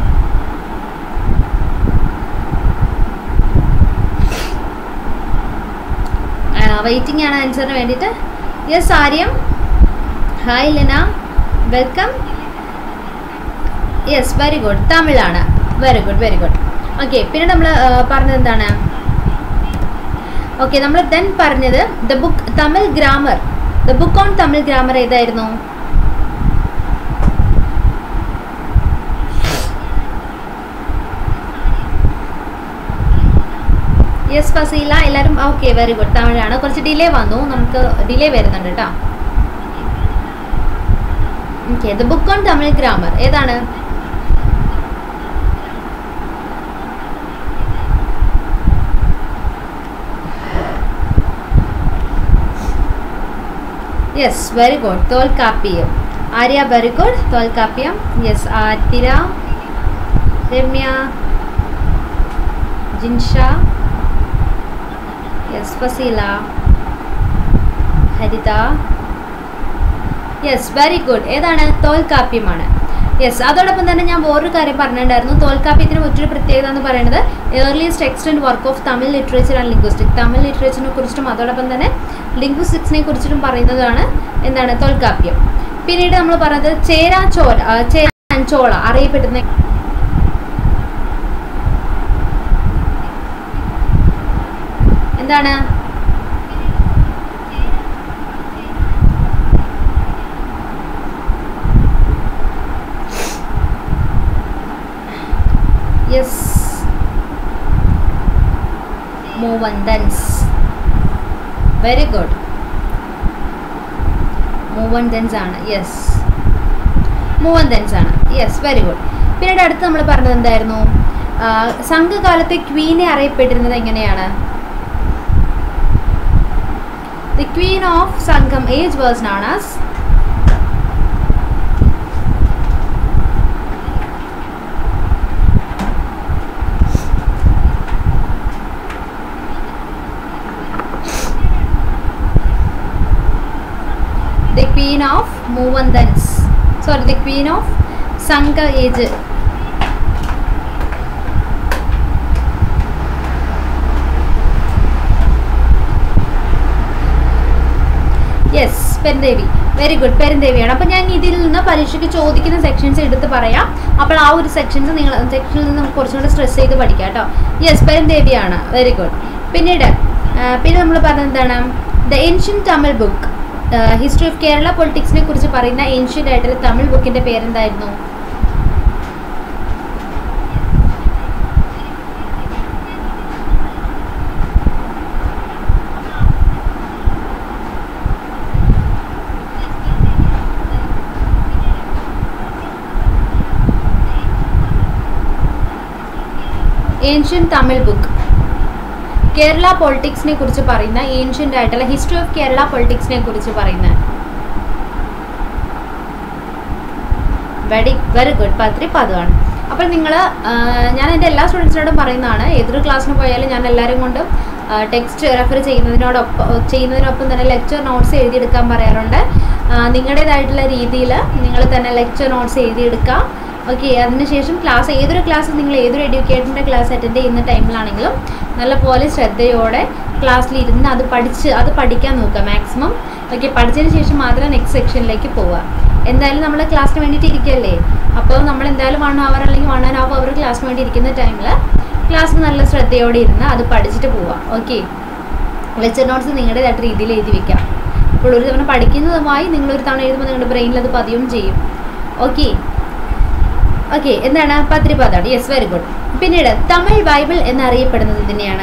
വെയിറ്റിംഗ് ആണ് ആൻസറിന് വേണ്ടിയിട്ട് യെസ് ആര്യം hi Lena welcome yes very good തമിഴാണ് very good very good okay പിന്നെ നമ്മൾ പറഞ്ഞത് എന്താണ് ഓക്കെ നമ്മൾ ദെൻ പറഞ്ഞത് the book Tamil grammar the book on Tamil grammar ഏതായിരുന്നു യെസ് ഫസീല എല്ലാവരും ഓക്കെ വെരി ഗുഡ് തമിഴാണ് കുറച്ച് ഡിലേ വന്നു നമുക്ക് ഡിലേ വരുന്നുണ്ട് കേട്ടോ okay the book on Tamil grammar ഏതാണ് yes very good Tolkappiyam Arya very good Tolkappiyam yes Athira Ramya Jinsha yes Fazeela Haritha yes very good ഏതാണ് തോൽക്കാപ്യമാണ് യെസ് അതോടൊപ്പം തന്നെ ഞാൻ വേറൊരു കാര്യം പറഞ്ഞിട്ടുണ്ടായിരുന്നു തോൽക്കാപ്യത്തിന് മറ്റൊരു പ്രത്യേകത എന്ന് പറയുന്നത് earliest extant work of Tamil literature and linguistic Tamil ലിറ്ററേച്ചറിനെ കുറിച്ചിട്ടും അതോടൊപ്പം തന്നെ ലിംഗ്വിസ്റ്റിക്സിനെ കുറിച്ചിട്ടും പറയുന്നതാണ് എന്താണ് തോൽക്കാപ്യം പിന്നീട് നമ്മൾ പറഞ്ഞത് ചേരാച്ചോല ചേരാഞ്ചോള അറിയപ്പെടുന്ന എന്താണ് യെസ് മൂവന്തൻസ് വെരി ഗുഡ് മൂവന്തൻസ് ആണ് യെസ് മൂവന്തൻസ് ആണ് യെസ് വെരി ഗുഡ് പിന്നീട് അടുത്ത് നമ്മൾ പറഞ്ഞത് എന്തായിരുന്നു സംഘകാലത്തെ ക്വീനെ അറിയപ്പെട്ടിരുന്നത് എങ്ങനെയാണ് the queen of Sangam age was known as the queen of Muvandans. Sorry, the queen of Sangha age. Yes Perundevi very good പെരുന്തേവിയാണ് അപ്പോൾ ഞാൻ ഇതിൽ നിന്ന് പരീക്ഷയ്ക്ക് ചോദിക്കുന്ന സെക്ഷൻസ് എടുത്ത് പറയാം അപ്പോൾ ആ ഒരു സെക്ഷൻസ് നിങ്ങൾ സെക്ഷനിൽ നിന്ന് നമുക്ക് കുറച്ചും കൂടെ സ്ട്രെസ് ചെയ്ത് പഠിക്കാം കേട്ടോ യെസ് പെരുന്തേവിയാണ് വെരി ഗുഡ് പിന്നീട് ആ, പിന്നെ നമ്മൾ പറഞ്ഞത് എന്താണ് the ancient Tamil book history of Kerala പൊളിറ്റിക്സിനെ കുറിച്ച് പറയുന്ന ഏൻഷ്യൻ്റ് ആയിട്ടുള്ള തമിഴ് ബുക്കിൻ്റെ പേരെന്തായിരുന്നു ഏൻഷ്യൻ തമിഴ് ബുക്ക് കേരള പൊളിറ്റിക്സിനെ കുറിച്ച് പറയുന്ന ഏൻഷ്യൻ്റ് ആയിട്ടുള്ള ഹിസ്റ്ററി ഓഫ് കേരള പൊളിറ്റിക്സിനെ കുറിച്ച് പറയുന്ന വെരി വെരി ഗുഡ് പത്രി പദമാണ് അപ്പോൾ നിങ്ങൾ ഞാൻ എൻ്റെ എല്ലാ സ്റ്റുഡൻസിനോടും പറയുന്നതാണ് ഏതൊരു ക്ലാസ്സിന് പോയാലും ഞാൻ എല്ലാവരും കൊണ്ടും ടെക്സ്റ്റ് റെഫർ ചെയ്യുന്നതിനോടൊപ്പം ചെയ്യുന്നതിനൊപ്പം തന്നെ ലെക്ചർ നോട്ട്സ് എഴുതിയെടുക്കാൻ പറയാറുണ്ട് നിങ്ങളുടേതായിട്ടുള്ള രീതിയിൽ നിങ്ങൾ തന്നെ ലെക്ചർ നോട്ട്സ് എഴുതിയെടുക്കാം ഓക്കെ അതിനുശേഷം ക്ലാസ് ഏതൊരു ക്ലാസ് നിങ്ങൾ ഏതൊരു എഡ്യൂക്കേറ്ററിൻ്റെ ക്ലാസ് അറ്റൻഡ് ചെയ്യുന്ന ടൈമിലാണെങ്കിലും നല്ലപോലെ ശ്രദ്ധയോടെ ക്ലാസ്സിലിരുന്ന് അത് പഠിച്ച് അത് പഠിക്കാൻ നോക്കുക മാക്സിമം ഓക്കെ പഠിച്ചതിന് ശേഷം മാത്രം നെക്സ്റ്റ് സെക്ഷനിലേക്ക് പോവുക എന്തായാലും നമ്മൾ ക്ലാസ്സിന് വേണ്ടിയിട്ട് ഇരിക്കുകയല്ലേ അപ്പോൾ നമ്മൾ എന്തായാലും വൺ അവർ അല്ലെങ്കിൽ വൺ ആൻഡ് ഹാഫ് അവർ ക്ലാസ്സിന് വേണ്ടി ഇരിക്കുന്ന ടൈമിൽ ക്ലാസ്സിൽ നല്ല ശ്രദ്ധയോടെ ഇരുന്ന് അത് പഠിച്ചിട്ട് പോവുക ഓക്കെ ലെക്ചർ നോട്ട്സ് നിങ്ങളുടേതായിട്ട് രീതിയിൽ എഴുതി വെക്കാം അപ്പോൾ ഒരു തവണ പഠിക്കുന്നതുമായി നിങ്ങളൊരു തവണ എഴുതുമ്പോൾ നിങ്ങളുടെ ബ്രെയിനിൽ അത് പതിയും ചെയ്യും ഓക്കെ ഓക്കെ എന്താണ് പത്രിപാതാണ് യെസ് വെരി ഗുഡ് പിന്നീട് തമിഴ് ബൈബിൾ എന്നറിയപ്പെടുന്നത് തന്നെയാണ്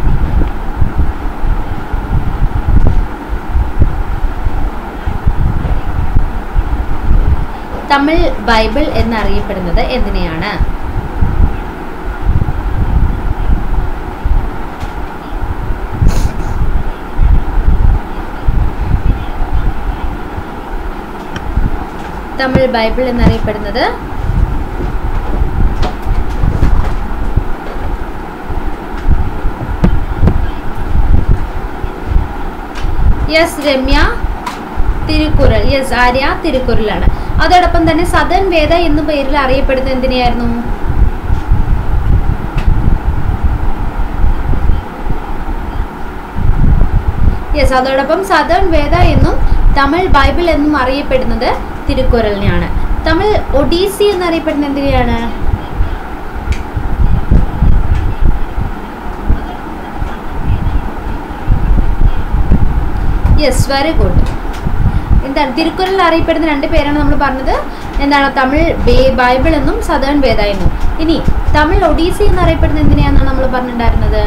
തമിഴ് ബൈബിൾ എന്നറിയപ്പെടുന്നത് എന്തിനെയാണ് തമിഴ് ബൈബിൾ എന്നറിയപ്പെടുന്നത് യെസ് രമ്യ തിരുക്കുറൽ യെസ് ആര്യ തിരുക്കുറലാണ് അതോടൊപ്പം തന്നെ സദൻ വേദ എന്ന പേരിൽ അറിയപ്പെടുന്നത് എന്തിനെയായിരുന്നു യെസ് അതോടൊപ്പം സദൺ വേദ എന്നും തമിഴ് ബൈബിൾ എന്നും അറിയപ്പെടുന്നത് തിരുക്കുറലിനെയാണ് തമിഴ് ഒഡീസി എന്നറിയപ്പെടുന്നത് എന്തിനെയാണ് യെസ് വെരി ഗുഡ് എന്താണ് തിരുക്കുറലിൽ അറിയപ്പെടുന്ന രണ്ട് പേരാണ് നമ്മൾ പറഞ്ഞത് എന്താണ് തമിഴ് ബേ- ബൈബിൾ എന്നും സദേൺ വേദ എന്നും ഇനി തമിഴ് ഒഡീസി എന്നറിയപ്പെടുന്നത് എന്തിനെയാണെന്നാണ് നമ്മൾ പറഞ്ഞിട്ടുണ്ടായിരുന്നത്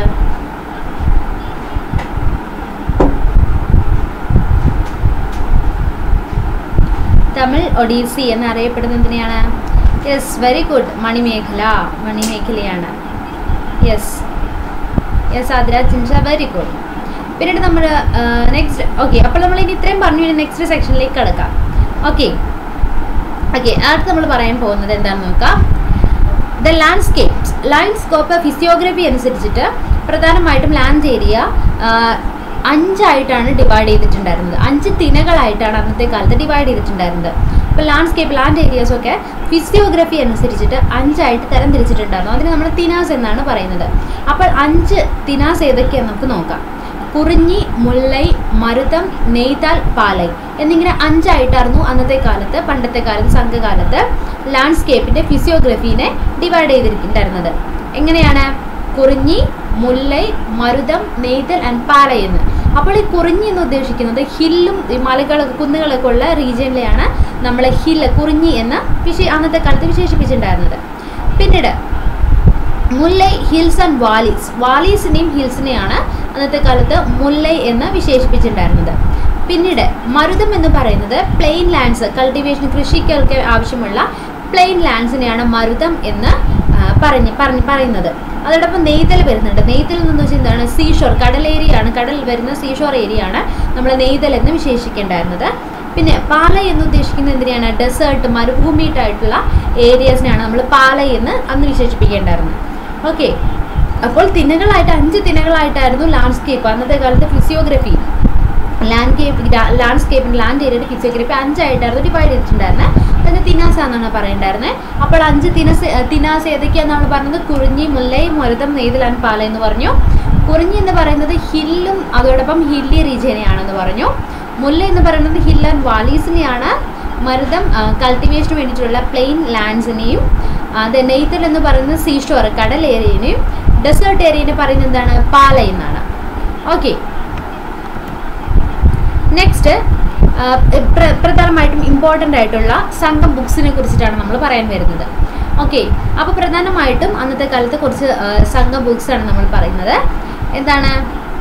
തമിഴ് ഒഡീസി എന്നറിയപ്പെടുന്നത് എന്തിനെയാണ് യെസ് വെരി ഗുഡ് മണിമേഖല മണിമേഖലയാണ് yes yes Athira Chincha very good പിന്നീട് നമ്മൾ നെക്സ്റ്റ് ഓക്കെ അപ്പോൾ നമ്മൾ ഇനി ഇത്രയും പറഞ്ഞു ഇനി നെക്സ്റ്റ് സെക്ഷനിലേക്ക് കിടക്കാം ഓക്കെ ഓക്കെ അടുത്ത് നമ്മൾ പറയാൻ പോകുന്നത് എന്താണെന്ന് നോക്കാം ദ ലാൻഡ്സ്കേപ്സ് ലാൻഡ്സ്കോപ്പ് ഫിസിയോഗ്രഫി അനുസരിച്ചിട്ട് പ്രധാനമായിട്ടും ലാൻഡ് ഏരിയ അഞ്ചായിട്ടാണ് ഡിവൈഡ് ചെയ്തിട്ടുണ്ടായിരുന്നത് അഞ്ച് തിനകളായിട്ടാണ് അന്നത്തെ കാലത്ത് ഡിവൈഡ് ചെയ്തിട്ടുണ്ടായിരുന്നത് അപ്പോൾ ലാൻഡ്സ്കേപ്പ് ലാൻഡ് ഏരിയാസ് ഒക്കെ ഫിസിയോഗ്രഫി അനുസരിച്ചിട്ട് അഞ്ചായിട്ട് തരം തിരിച്ചിട്ടുണ്ടായിരുന്നു അതിന് നമ്മൾ തിനാസ് എന്നാണ് പറയുന്നത് അപ്പോൾ അഞ്ച് തിനാസ് ഏതൊക്കെയാണെന്ന് നമുക്ക് നോക്കാം കുറിഞ്ഞി മുല്ലൈ മരുതം നെയ്താൽ പാലൈ എന്നിങ്ങനെ അഞ്ചായിട്ടായിരുന്നു അന്നത്തെ കാലത്ത് പണ്ടത്തെ കാലത്ത് സംഘകാലത്ത് ലാൻഡ്സ്കേപ്പിന്റെ ഫിസിയോഗ്രഫീനെ ഡിവൈഡ് ചെയ്തിട്ടുണ്ടായിരുന്നത് എങ്ങനെയാണ് കുറിഞ്ഞി മുല്ലൈ മരുതം നെയ്തൽ ആൻഡ് പാലൈ എന്ന് അപ്പോൾ ഈ കുറിഞ്ഞി എന്ന് ഉദ്ദേശിക്കുന്നത് ഹില്ലും ഈ മലകൾ കുന്നുകളൊക്കെ ഉള്ള റീജിയനിലെയാണ് നമ്മൾ ഹില്ല് കുറിഞ്ഞി എന്ന് വിശേ അന്നത്തെ കാലത്ത് വിശേഷിപ്പിച്ചിട്ടുണ്ടായിരുന്നത് പിന്നീട് മുല്ലൈ ഹിൽസ് ആൻഡ് വാലീസ് വാലീസിനെയും ഹിൽസിനെയാണ് അന്നത്തെ കാലത്ത് മുല്ലൈ എന്ന് വിശേഷിപ്പിച്ചിട്ടുണ്ടായിരുന്നത് പിന്നീട് മരുതം എന്ന് പറയുന്നത് പ്ലെയിൻ ലാൻഡ്സ് കൾട്ടിവേഷൻ കൃഷിക്കൊക്കെ ആവശ്യമുള്ള പ്ലെയിൻ ലാൻഡ്സിനെയാണ് മരുതം എന്ന് ആ, പറഞ്ഞ് പറഞ്ഞ് പറയുന്നത് അതോടൊപ്പം നെയ്തൽ വരുന്നുണ്ട് നെയ്തൽ എന്ന് വെച്ചാൽ എന്താണ് സീഷോർ കടൽ ഏരിയ ആണ് കടൽ വരുന്ന സീഷോർ ഏരിയ ആണ് നമ്മൾ നെയ്തൽ എന്ന് വിശേഷിക്കേണ്ടായിരുന്നത് പിന്നെ പാലൈ എന്ന് ഉദ്ദേശിക്കുന്നത് എന്തിനാണ് ഡെസേർട്ട് മരുഭൂമിയായിട്ടുള്ള ഏരിയസിനാണ് നമ്മൾ പാലൈ എന്ന് അന്ന് വിശേഷിപ്പിക്കേണ്ടായിരുന്നത് ഓക്കെ അപ്പോൾ തിനകളായിട്ട് അഞ്ച് തിനകളായിട്ടായിരുന്നു ലാൻഡ്സ്കേപ്പ് അന്നത്തെ കാലത്ത് ഫിസിയോഗ്രഫി ലാൻഡ്സ്കേപ്പ് ലാൻഡ്സ്കേപ്പിൻ്റെ ലാൻഡ് ഏരിയയുടെ ഫിസിയോഗ്രഫി അഞ്ചായിട്ടായിരുന്നു ഡിവൈഡ് ചെയ്തിട്ടുണ്ടായിരുന്നത് അതിന് തിനാസ എന്നാണ് പറയേണ്ടായിരുന്നത് അപ്പോൾ അഞ്ച് തിനസ് തിനാസ് ഏതൊക്കെയാണെന്ന് നമ്മൾ പറഞ്ഞത് കുറിഞ്ഞി മുല്ലൈ മരുതം നെയ്തൽ ആൻഡ് പാല എന്ന് പറഞ്ഞു കുറിഞ്ഞി എന്ന് പറയുന്നത് ഹില്ലും അതോടൊപ്പം ഹില്ലി റീജിയനെയാണെന്ന് പറഞ്ഞു മുല്ല എന്ന് പറയുന്നത് ഹിൽ ആൻഡ് വാലീസിനെയാണ് മരുതം കൾട്ടിവേഷന് വേണ്ടിയിട്ടുള്ള പ്ലെയിൻ ലാൻഡ്സിനെയും അത് നെയ്ത്തൽ എന്ന് പറയുന്നത് സീഷോർ കടൽ ഏരിയനെയും ഡെസേർട്ട് ഏരിയനെ പറയുന്നത് എന്താണ് പാല എന്നാണ് ഓക്കെ നെക്സ്റ്റ് പ്രധാനമായിട്ടും ഇമ്പോർട്ടൻ്റ് ആയിട്ടുള്ള സംഘം ബുക്സിനെ കുറിച്ചിട്ടാണ് നമ്മൾ പറയാൻ വരുന്നത് ഓക്കെ അപ്പോൾ പ്രധാനമായിട്ടും അന്നത്തെ കാലത്ത് കുറച്ച് ആ, സംഘം ബുക്സ് ആണ് നമ്മൾ പറയുന്നത് എന്താണ്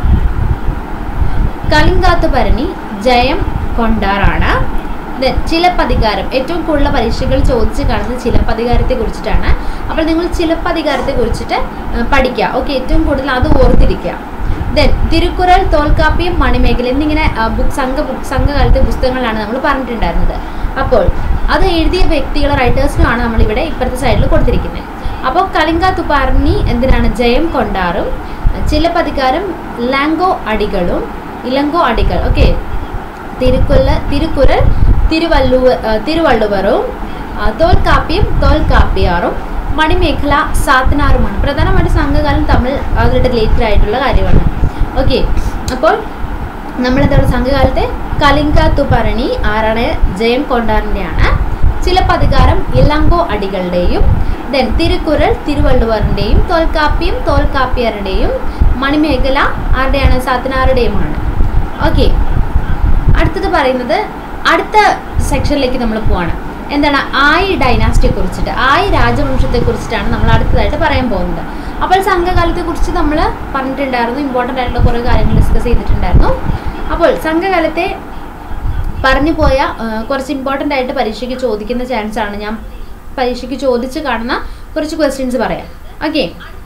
കളിങ്കാത്ത് ഭരണി ജയം കൊണ്ടാറാണ് Then ചിലപ്പതികാരം ഏറ്റവും കൂടുതൽ പരീക്ഷകൾ ചോദിച്ച് കാണുന്നത് ചിലപ്പതികാരത്തെ കുറിച്ചിട്ടാണ് അപ്പോൾ നിങ്ങൾ ചിലപ്പതികാരത്തെ കുറിച്ചിട്ട് ആ, പഠിക്കുക ഓക്കെ ഏറ്റവും കൂടുതൽ അത് ഓർത്തിരിക്കുക ദെൻ തിരുക്കുറൽ തോൽക്കാപ്പിയും മണിമേഖല എന്നിങ്ങനെ ബുക്ക് സംഘ ബുക്ക് സംഘകാലത്തെ പുസ്തകങ്ങളാണ് നമ്മൾ പറഞ്ഞിട്ടുണ്ടായിരുന്നത് അപ്പോൾ അത് എഴുതിയ വ്യക്തികളെ റൈറ്റേഴ്സിനുമാണ് നമ്മളിവിടെ ഇപ്പുറത്തെ സൈഡിൽ കൊടുത്തിരിക്കുന്നത് അപ്പോൾ കലിങ്ക തുപ്പാർണി എന്തിനാണ് ജയം കൊണ്ടാറും ചിലപ്പതികാരം ലാങ്കോ അടികളും ഇലങ്കോ അടികൾ ഓക്കെ തിരുക്കുല്ല തിരുക്കുറൽ തിരുവള്ളുവ ആ, തിരുവള്ളുവറും ആ, തോൽക്കാപ്പിയും തോൽക്കാപ്പിയാറും മണിമേഖല സാത്തനാറുമാണ് പ്രധാനമായിട്ട് സംഘകാലം തമ്മിൽ അതിൽ റിലേറ്റഡ് ആയിട്ടുള്ള കാര്യമാണ് ഓക്കെ അപ്പോൾ നമ്മളെന്താണ് സംഘകാലത്തെ കലിങ്കാത്തു ഭരണി ആരാണ് ജയം കൊണ്ടാറിൻ്റെയാണ് ചിലപ്പതികാരം ഇലങ്കോ അടികളുടെയും ദെൻ തിരുക്കുറൽ തിരുവള്ളുവറിൻ്റെയും തോൽക്കാപ്പിയും തോൽക്കാപ്പിയറുടെയും മണിമേഖല ആരുടെയാണ് സാത്തനാറുടെയുമാണ് ഓക്കെ അടുത്തത് പറയുന്നത് അടുത്ത സെക്ഷനിലേക്ക് നമ്മൾ പോവാണ് എന്താണ് ആയി ഡൈനാസ്റ്റിയെ കുറിച്ചിട്ട് ആയി രാജവംശത്തെ കുറിച്ചിട്ടാണ് നമ്മൾ അടുത്തതായിട്ട് പറയാൻ പോകുന്നത് അപ്പോൾ സംഘകാലത്തെ കുറിച്ച് നമ്മൾ പറഞ്ഞിട്ടുണ്ടായിരുന്നു ഇമ്പോർട്ടൻ്റ് ആയിട്ടുള്ള കുറേ കാര്യങ്ങൾ ഡിസ്കസ് ചെയ്തിട്ടുണ്ടായിരുന്നു അപ്പോൾ സംഘകാലത്തെ പറഞ്ഞു പോയ ആ, കുറച്ച് ഇമ്പോർട്ടൻ്റ് ആയിട്ട് പരീക്ഷയ്ക്ക് ചോദിക്കുന്ന ചാൻസ് ആണ് ഞാൻ പരീക്ഷയ്ക്ക് ചോദിച്ച് കാണുന്ന കുറച്ച് ക്വസ്റ്റ്യൻസ് പറയാം ഓക്കെ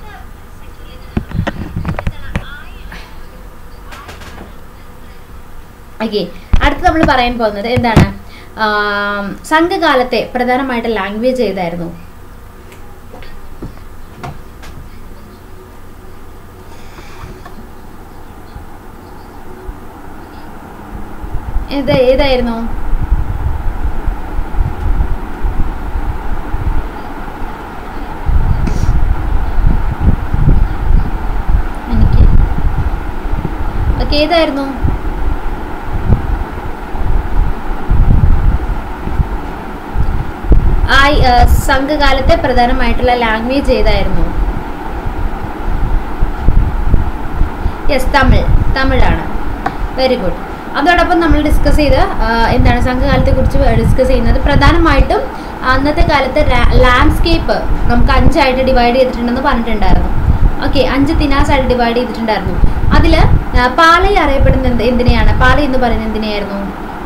ഓക്കെ അടുത്ത് നമ്മൾ പറയാൻ പോകുന്നത് എന്താണ് ആം, സംഘകാലത്തെ പ്രധാനമായിട്ട് ലാംഗ്വേജ് ഏതായിരുന്നു ഏത് ഏതായിരുന്നു എനിക്ക് ഓക്കെ ഏതായിരുന്നു ആ ആ, സംഘകാലത്തെ പ്രധാനമായിട്ടുള്ള ലാംഗ്വേജ് ഏതായിരുന്നു യെസ് തമിഴ് തമിഴാണ് വെരി ഗുഡ് അതോടൊപ്പം നമ്മൾ ഡിസ്കസ് ചെയ്ത് ആ, എന്താണ് സംഘകാലത്തെ കുറിച്ച് ഡിസ്കസ് ചെയ്യുന്നത് പ്രധാനമായിട്ടും അന്നത്തെ കാലത്ത് ലാൻഡ്സ്കേപ്പ് നമുക്ക് അഞ്ചായിട്ട് ഡിവൈഡ് ചെയ്തിട്ടുണ്ടെന്ന് പറഞ്ഞിട്ടുണ്ടായിരുന്നു ഓക്കെ അഞ്ച് തിനാസ് ആയിട്ട് ഡിവൈഡ് ചെയ്തിട്ടുണ്ടായിരുന്നു അതിൽ പാലൈ അറിയപ്പെടുന്ന എന്ത് എന്തിനെയാണ് പാലൈ എന്ന് പറയുന്നത് എന്തിനെയായിരുന്നു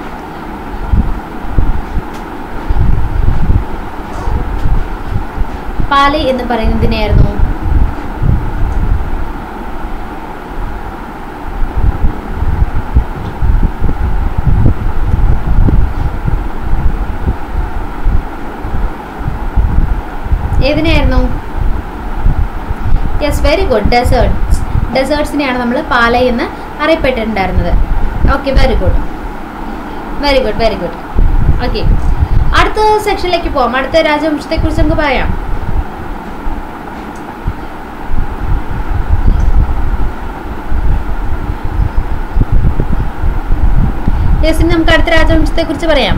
പാലൈ എന്ന് പറയുന്നത് എന്തിനെയായിരുന്നു ഏതിനെയായിരുന്നു യെസ് വെരി ഗുഡ് ഡെസേർട്സ് ഡെസേർട്സിനെയാണ് നമ്മൾ പാലൈ എന്ന് അറിയപ്പെട്ടിട്ടുണ്ടായിരുന്നത് okay very good very good very good okay അടുത്ത സെക്ഷനിലേക്ക് പോകാം അടുത്ത രാജവംശത്തെക്കുറിച്ച് നമുക്ക് പറയാം യെസ് ഇനി നമുക്ക് അടുത്ത രാജവംശത്തെക്കുറിച്ച് പറയാം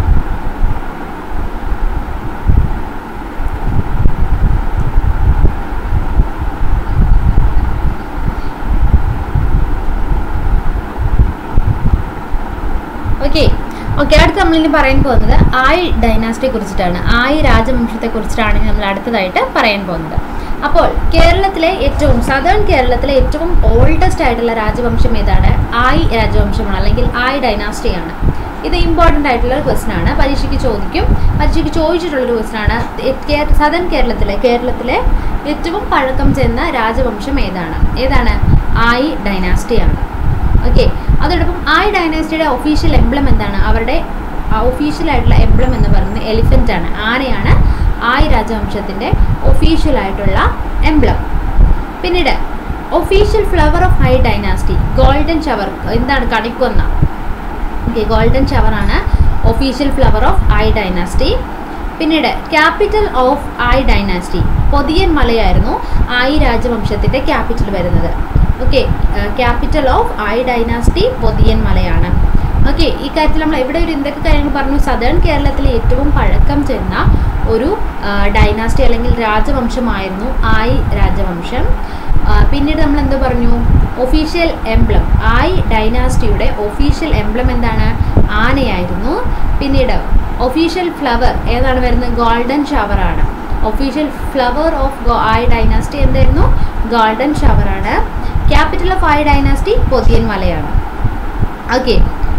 ഓക്കെ ഓക്കെ അടുത്ത് നമ്മളിനി പറയാൻ പോകുന്നത് ആയ് ഡൈനാസ്റ്റിയെ കുറിച്ചിട്ടാണ് ആയ് രാജവംശത്തെ കുറിച്ചിട്ടാണ് നമ്മൾ അടുത്തതായിട്ട് പറയാൻ പോകുന്നത് അപ്പോൾ കേരളത്തിലെ ഏറ്റവും സദേൺ കേരളത്തിലെ ഏറ്റവും ഓൾഡസ്റ്റ് ആയിട്ടുള്ള രാജവംശം ഏതാണ് ആയ് രാജവംശമാണ് അല്ലെങ്കിൽ ആയ് ഡൈനാസ്റ്റിയാണ് ഇത് ഇമ്പോർട്ടൻ്റ് ആയിട്ടുള്ള ഒരു ക്വസ്റ്റൻ ആണ് പരീക്ഷയ്ക്ക് ചോദിക്കും പരീക്ഷയ്ക്ക് ചോദിച്ചിട്ടുള്ളൊരു ക്വസ്റ്റൻ ആണ് സദൻ കേരളത്തിലെ കേരളത്തിലെ ഏറ്റവും പഴക്കം ചെന്ന രാജവംശം ഏതാണ് ഏതാണ് ആയി ഡൈനാസ്റ്റിയാണ് ഓക്കെ അതോടൊപ്പം ആയി ഡൈനാസ്റ്റിയുടെ ഒഫീഷ്യൽ എംബ്ലം എന്താണ് അവരുടെ ഒഫീഷ്യൽ ആയിട്ടുള്ള എംബ്ലം എന്ന് പറയുന്നത് എലിഫൻ്റ് ആണ് ആനയാണ് ആയി രാജവംശത്തിൻ്റെ ഒഫീഷ്യൽ ആയിട്ടുള്ള എംബ്ലം പിന്നീട് official flower of Ay dynasty golden shower എന്താണ് കണിക്കൊന്ന ഓക്കെ ഗോൾഡൻ ഷവർ ആണ് official flower of Ay dynasty പിന്നീട് capital of Ay dynasty Pothiyan മലയായിരുന്നു ഐ രാജവംശത്തിൻ്റെ ക്യാപിറ്റൽ വരുന്നത് okay capital of Ay dynasty Pothiyan മലയാണ് ഓക്കെ ഈ കാര്യത്തിൽ നമ്മൾ എവിടെ ഒരു എന്തൊക്കെ കാര്യങ്ങൾ പറഞ്ഞു സദേൺ കേരളത്തിലെ ഏറ്റവും പഴക്കം ചെന്ന ഒരു ഡൈനാസ്റ്റി അല്ലെങ്കിൽ രാജവംശമായിരുന്നു ആയി രാജവംശം ആ, പിന്നീട് നമ്മൾ എന്ത് പറഞ്ഞു ഒഫീഷ്യൽ എംബ്ലം ആയി ഡൈനാസ്റ്റിയുടെ ഒഫീഷ്യൽ എംബ്ലം എന്താണ് ആനയായിരുന്നു പിന്നീട് ഒഫീഷ്യൽ ഫ്ലവർ ഏതാണ് വരുന്നത് ഗോൾഡൻ ഷവർ ആണ് official flower of Ay dynasty എന്തായിരുന്നു ഗോൾഡൻ ഷവർ ആണ് capital of Ay dynasty Pothiyan മലയാണ് ഓക്കെ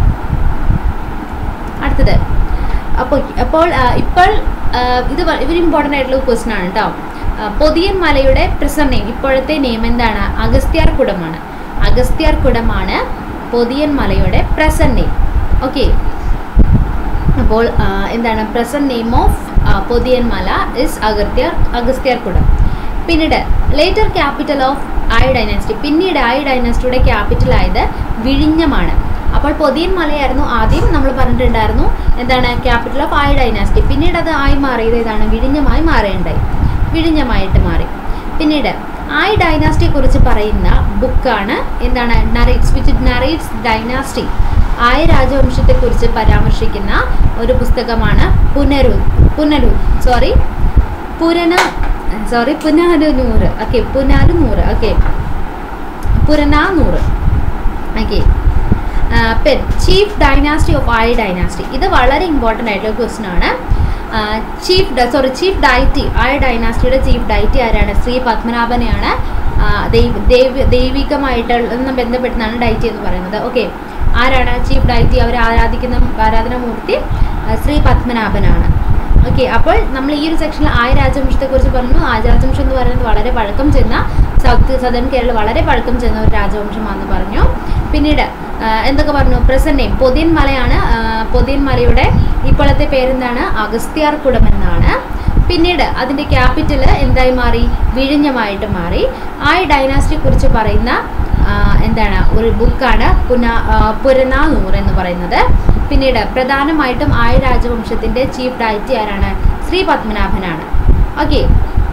അടുത്തത് അപ്പോൾ അപ്പോൾ ആ, ഇപ്പോൾ ആ, ഇത് വ- ഇവർ ഇമ്പോർട്ടൻ്റ് ആയിട്ടുള്ള ക്വസ്റ്റൻ ആണ് കേട്ടോ ആ, പൊതിയൻ മലയുടെ പ്രസന്റ് നെയിം ഇപ്പോഴത്തെ നെയിം എന്താണ് അഗസ്ത്യാർകുടമാണ് അഗസ്ത്യാർകുടമാണ് പൊതിയൻ മലയുടെ പ്രസന്റ് നെയിം ഓക്കെ അപ്പോൾ ആ, എന്താണ് പ്രസന്റ് നെയിം ഓഫ് പൊതിയൻ മല ഇസ് അഗസ്ത്യാർ അഗസ്ത്യാർകുടം പിന്നീട് later capital of Ay dynasty പിന്നീട് ഐ ഡൈനാസ്റ്റിയുടെ ക്യാപിറ്റൽ ആയത് വിഴിഞ്ഞമാണ് അപ്പോൾ പൊതിയൻ മലയായിരുന്നു ആദ്യം നമ്മൾ പറഞ്ഞിട്ടുണ്ടായിരുന്നു എന്താണ് ക്യാപിറ്റൽ ഓഫ് ഐ ഡൈനാസ്റ്റി പിന്നീട് അത് ആയി മാറിയത് ഏതാണ് വിഴിഞ്ഞമായി മാറേണ്ടായി വിഴിഞ്ഞമായിട്ട് മാറി പിന്നീട് ഐ ഡൈനാസ്റ്റിയെ കുറിച്ച് പറയുന്ന ബുക്കാണ് എന്താണ് നറേറ്റ്സ് വിച്ച് നറേറ്റ്സ് ഡൈനാസ്റ്റി ആയ രാജവംശത്തെക്കുറിച്ച് പരാമർശിക്കുന്ന ഒരു പുസ്തകമാണ് പുനരു പുനരു സോറി പുരന sorry Purananuru okay Purananuru okay Purananuru okay chief dynasty of Ay dynasty ഇത് വളരെ ഇമ്പോർട്ടൻ്റ് ആയിട്ടുള്ള ക്വസ്റ്റൻ ആണ് chief sorry chief deity Ay ഡൈനാസ്റ്റിയുടെ ചീഫ് ഡൈറ്റി ആരാണ് ശ്രീ പത്മനാഭനെയാണ് ആ, ദൈവ- ദൈവ- ദൈവികമായിട്ടുള്ള ബന്ധപ്പെടുന്നതാണ് ഡൈറ്റി എന്ന് പറയുന്നത് ഓക്കെ ആരാണ് ചീഫ് ഡൈറ്റി അവർ ആരാധിക്കുന്ന ആരാധനാമൂർത്തി ആ, ശ്രീ പത്മനാഭനാണ് ഓക്കെ അപ്പോൾ നമ്മൾ ഈ ഒരു സെക്ഷനിൽ ആയ രാജവംശത്തെ കുറിച്ച് പറഞ്ഞു ആയ രാജവംശം എന്ന് പറയുന്നത് വളരെ പഴക്കം ചെന്ന സൗത്ത് സദൺ കേരള വളരെ പഴക്കം ചെന്ന ഒരു രാജവംശമാണെന്ന് പറഞ്ഞു പിന്നീട് ആ, എന്തൊക്കെ പറഞ്ഞു പ്രസന്റ് നെയിം പൊതിയൻ മലയാണ് ആ, പൊതിയൻ മലയുടെ ഇപ്പോഴത്തെ പേരെന്താണ് അഗസ്ത്യാർകുടം എന്നാണ് പിന്നീട് അതിൻ്റെ ക്യാപിറ്റൽ എന്തായി മാറി വിഴിഞ്ഞമായിട്ട് മാറി ആ ഡൈനാസ്റ്റിയെ കുറിച്ച് പറയുന്ന ആ, എന്താണ് ഒരു ബുക്കാണ് പുന ആ, പുരനാനൂർ എന്ന് പറയുന്നത് പിന്നീട് പ്രധാനമായിട്ടും ആയ രാജവംശത്തിൻ്റെ ചീഫ് ഡയറ്റി ആരാണ് ശ്രീ പത്മനാഭനാണ് ഓക്കെ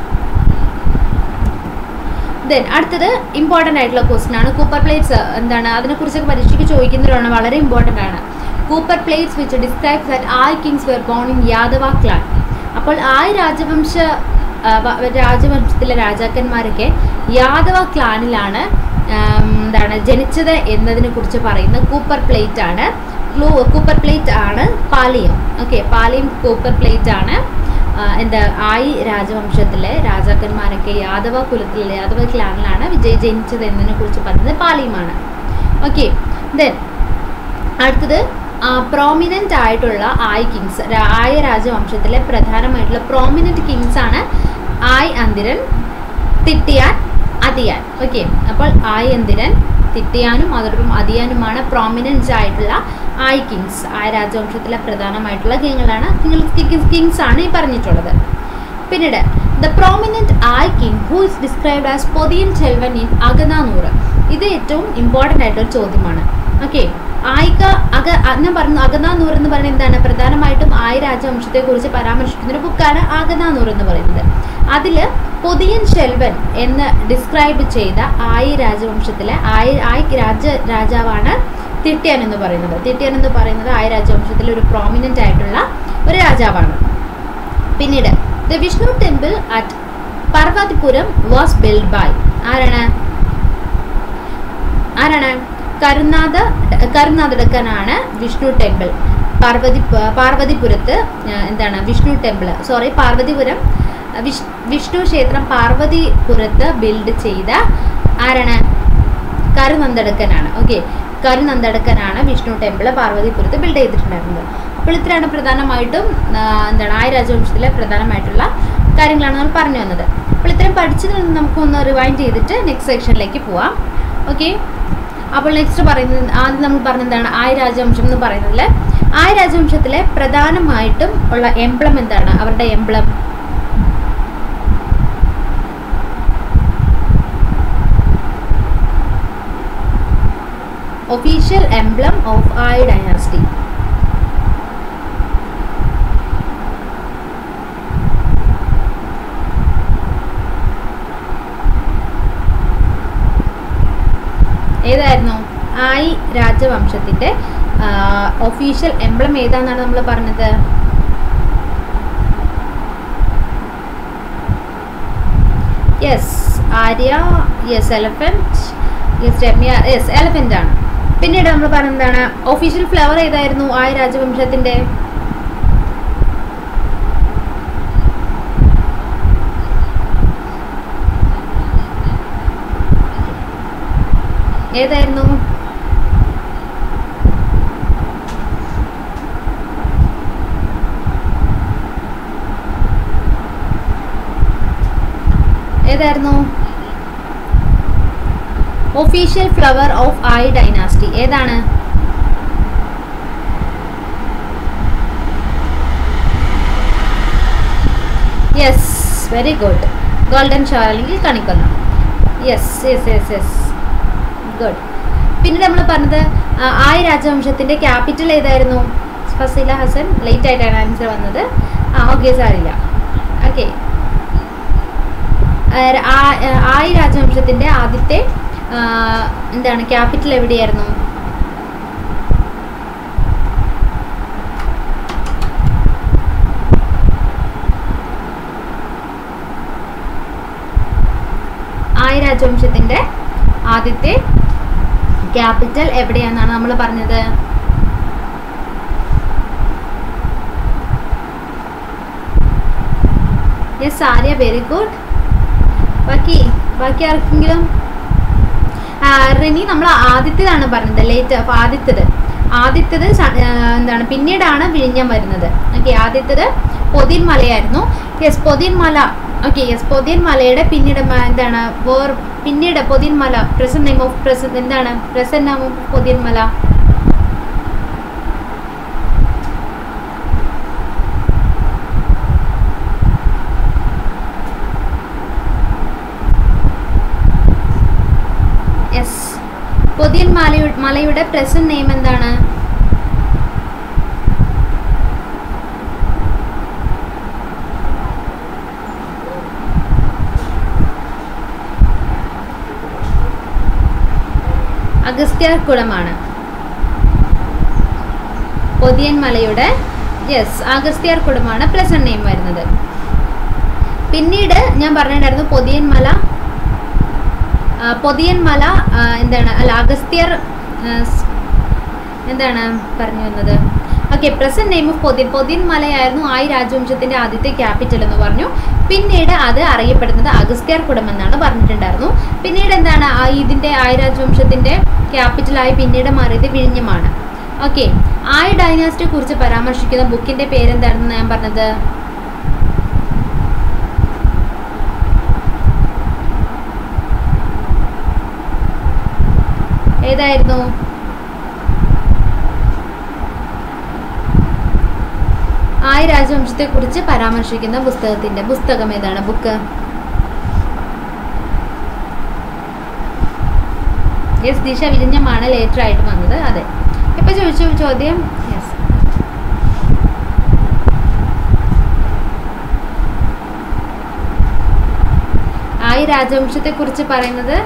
ദെൻ അടുത്തത് ഇമ്പോർട്ടൻ്റ് ആയിട്ടുള്ള ക്വസ്റ്റൻ ആണ് കൂപ്പർ പ്ലേറ്റ്സ് എന്താണ് അതിനെക്കുറിച്ചൊക്കെ പരീക്ഷയ്ക്ക് ചോദിക്കുന്നവരാണ് വളരെ ഇമ്പോർട്ടൻ്റ് ആണ് copper plates which describes that all kings were born in Yadava clan അപ്പോൾ ആയ രാജവംശ ആ, വ- രാജവംശത്തിലെ രാജാക്കന്മാരൊക്കെ യാദവ ക്ലാനിലാണ് ആം, എന്താണ് ജനിച്ചത് എന്നതിനെ കുറിച്ച് പറയുന്ന കൂപ്പർ പ്ലേറ്റ് ആണ് ക്ലൂ കൂപ്പർ പ്ലേറ്റ് ആണ് Paliyam okay Paliyam copper plate ആണ് ആ, എന്താ ആയി രാജവംശത്തിലെ രാജാക്കന്മാരൊക്കെ യാദവ കുലത്തിലെ യാദവ ക്ലാനിലാണ് വിജയ് ജനിച്ചത് എന്നതിനെ കുറിച്ച് പറയുന്നത് പാലിയമാണ് ഓക്കെ ദെൻ അടുത്തത് പ്രോമിനൻ്റ് ആയിട്ടുള്ള ആയ് കിങ്സ് ആയ രാജവംശത്തിലെ പ്രധാനമായിട്ടുള്ള പ്രോമിനൻ്റ് കിങ്സ് ആണ് ആയ് അന്തിരൻ തിട്ടിയാൻ അതിയാൻ ഓക്കെ അപ്പോൾ ആയ് അന്തിരൻ തിട്ടിയാനും അതോടൊപ്പം അതിയാനുമാണ് പ്രോമിനൻസ് ആയിട്ടുള്ള ആയ് കിങ്സ് ആയ രാജവംശത്തിലെ പ്രധാനമായിട്ടുള്ള കിങ്ങളാണ് കിങ്സ് കിങ്സ് ആണ് ഈ പറഞ്ഞിട്ടുള്ളത് പിന്നീട് the prominent Ay king who is described as Pothiyan Chelvan in Akananuru ഇത് ഏറ്റവും ഇമ്പോർട്ടൻ്റ് ആയിട്ടൊരു ചോദ്യമാണ് ഓക്കെ ആയിക്ക അക അ- ഞാൻ പറഞ്ഞു അഗനാനൂർ എന്ന് പറയുന്നത് എന്താണ് പ്രധാനമായിട്ടും ആയ രാജവംശത്തെ കുറിച്ച് പരാമർശിക്കുന്ന ഒരു ബുക്കാണ് അഗനാനൂർ എന്ന് പറയുന്നത് അതിൽ പൊതിയൻ ശെൽവൻ എന്ന് ഡിസ്ക്രൈബ് ചെയ്ത ആയ രാജവംശത്തിലെ ആയ ആയ് രാജ രാജാവാണ് തിട്ടിയൻ എന്ന് പറയുന്നത് തിട്ടിയൻ എന്ന് പറയുന്നത് ആയ രാജവംശത്തിലെ ഒരു പ്രോമിനൻ്റ് ആയിട്ടുള്ള ഒരു രാജാവാണ് പിന്നീട് the Vishnu temple at Parvathipuram was build by ആരാണ് ആരാണ് കരുനാഥ കരുനാഥടക്കനാണ് വിഷ്ണു ടെമ്പിൾ പാർവതി പാർവതിപുരത്ത് ആ, എന്താണ് വിഷ്ണു ടെമ്പിൾ സോറി പാർവതിപുരം ആ, വിഷ് വിഷ്ണു ക്ഷേത്രം പാർവതിപുരത്ത് ബിൽഡ് ചെയ്ത ആരാണ് കരുനന്ദടക്കനാണ് ഓക്കെ കരുനന്ദടക്കനാണ് വിഷ്ണു ടെമ്പിൾ പാർവതിപുരത്ത് ബിൽഡ് ചെയ്തിട്ടുണ്ടായിരുന്നത് അപ്പോൾ ഇത്രയാണ് പ്രധാനമായിട്ടും ആ, എന്താണ് ആയ രാജവംശത്തിലെ പ്രധാനമായിട്ടുള്ള കാര്യങ്ങളാണ് നമ്മൾ പറഞ്ഞു വന്നത് അപ്പോൾ ഇത്രയും പഠിച്ചതിൽ നിന്ന് നമുക്കൊന്ന് റിവൈൻഡ് ചെയ്തിട്ട് നെക്സ്റ്റ് സെക്ഷനിലേക്ക് പോവാം ഓക്കെ അപ്പോൾ നെക്സ്റ്റ് പറയുന്നത് ആദ്യം നമ്മൾ പറഞ്ഞെന്താണ് ആയ രാജവംശം എന്ന് പറയുന്നതിൽ ആയ രാജവംശത്തിലെ പ്രധാനമായിട്ടും ഉള്ള എംബ്ലം എന്താണ് അവരുടെ emblem official emblem of Ay dynasty ഏതായിരുന്നു ആയി രാജവംശത്തിന്റെ ഒഫീഷ്യൽ എംബ്ലം ഏതാണെന്നാണ് നമ്മൾ പറഞ്ഞത് yes Arya yes elephant yes Ramya yes elephant ആണ് പിന്നീട് നമ്മൾ പറഞ്ഞതാണ് ഒഫീഷ്യൽ ഫ്ലവർ ഏതായിരുന്നു ആയ രാജവംശത്തിന്റെ ഏതായിരുന്നു ഏതായിരുന്നു official flower of Ay dynasty ഏതാണ് yes very good golden shower അല്ലെങ്കിൽ കണിക്കൊന്ന yes yes yes yes good പിന്നീട് നമ്മൾ പറഞ്ഞത് ആ, ആയ രാജവംശത്തിന്റെ ക്യാപിറ്റൽ ഏതായിരുന്നു ഫസീല ഹസൻ ലേറ്റ് ആയിട്ടാണ് ആൻസർ വന്നത് ആ ഓക്കെ സാറില്ല ഓക്കെ ആയ രാജവംശത്തിന്റെ ആദ്യത്തെ ആ, എന്താണ് ക്യാപിറ്റൽ എവിടെയായിരുന്നു ആയ രാജവംശത്തിന്റെ ആദ്യത്തെ ക്യാപിറ്റൽ എവിടെയാണെന്നാണ് നമ്മൾ പറഞ്ഞത് യെസ് ആര്യ വെരി ഗുഡ് ബാക്കി ബാക്കി ആർക്കെങ്കിലും ആ, റിനി നമ്മൾ ആദ്യത്തേതാണ് പറഞ്ഞത് ലേറ്റ് അപ്പോൾ ആദ്യത്തേത് ആദ്യത്തേത് സ- ആ, എന്താണ് പിന്നീടാണ് വിഴിഞ്ഞം വരുന്നത് ഓക്കെ ആദ്യത്തേത് പൊതിൻ മലയായിരുന്നു യെസ് പൊതിൻ മല ഓക്കെ യെസ് പൊതിൻ മലയുടെ പിന്നീട് മ- എന്താണ് വേർ പിന്നീട് Pothin Mala present name of present എന്താണ് present name of Pothin Mala yes പൊതിയൻ മലയുടെ മലയുടെ പ്രസന്റ് നെയിം എന്താണ് അഗസ്ത്യാർകുളമാണ് പൊതിയൻ മലയുടെ യെസ് അഗസ്ത്യാർകുളമാണ് പ്രസന്റ് നെയിം വരുന്നത് പിന്നീട് ഞാൻ പറഞ്ഞിട്ടുണ്ടായിരുന്നു പൊതിയൻ മല ആ, പൊതിയൻ മല ആ, എന്താണ് അല്ല അഗസ്ത്യർ ആ, സ്- എന്താണ് പറഞ്ഞു വന്നത് okay present name of Pothiyan Pothiyan മലയായിരുന്നു ആയി രാജവംശത്തിന്റെ ആദ്യത്തെ ക്യാപിറ്റൽ എന്ന് പറഞ്ഞു പിന്നീട് അത് അറിയപ്പെടുന്നത് അഗസ്ത്യാർ കുടം എന്നാണ് പറഞ്ഞിട്ടുണ്ടായിരുന്നു പിന്നീട് എന്താണ് ആ ഇതിന്റെ ആയ രാജവംശത്തിന്റെ ക്യാപിറ്റലായി പിന്നീട് മാറിയത് വിഴിഞ്ഞമാണ് ഓക്കെ ആയ ഡൈനാസ്റ്റിയെ കുറിച്ച് പരാമർശിക്കുന്ന ബുക്കിന്റെ പേരെന്താണെന്ന് ഞാൻ പറഞ്ഞത് ഏതായിരുന്നു ആയ രാജവംശത്തെ കുറിച്ച് പരാമർശിക്കുന്ന പുസ്തകത്തിന്റെ പുസ്തകം ഏതാണ് ബുക്ക് യെസ് ദിശ വിരിഞ്ഞമാണ് ലേറ്റർ ആയിട്ട് വന്നത് അതെ ഇപ്പൊ ചോദിച്ചു ചോദ്യം യെസ് ആയി രാജവംശത്തെ കുറിച്ച് പറയുന്നത്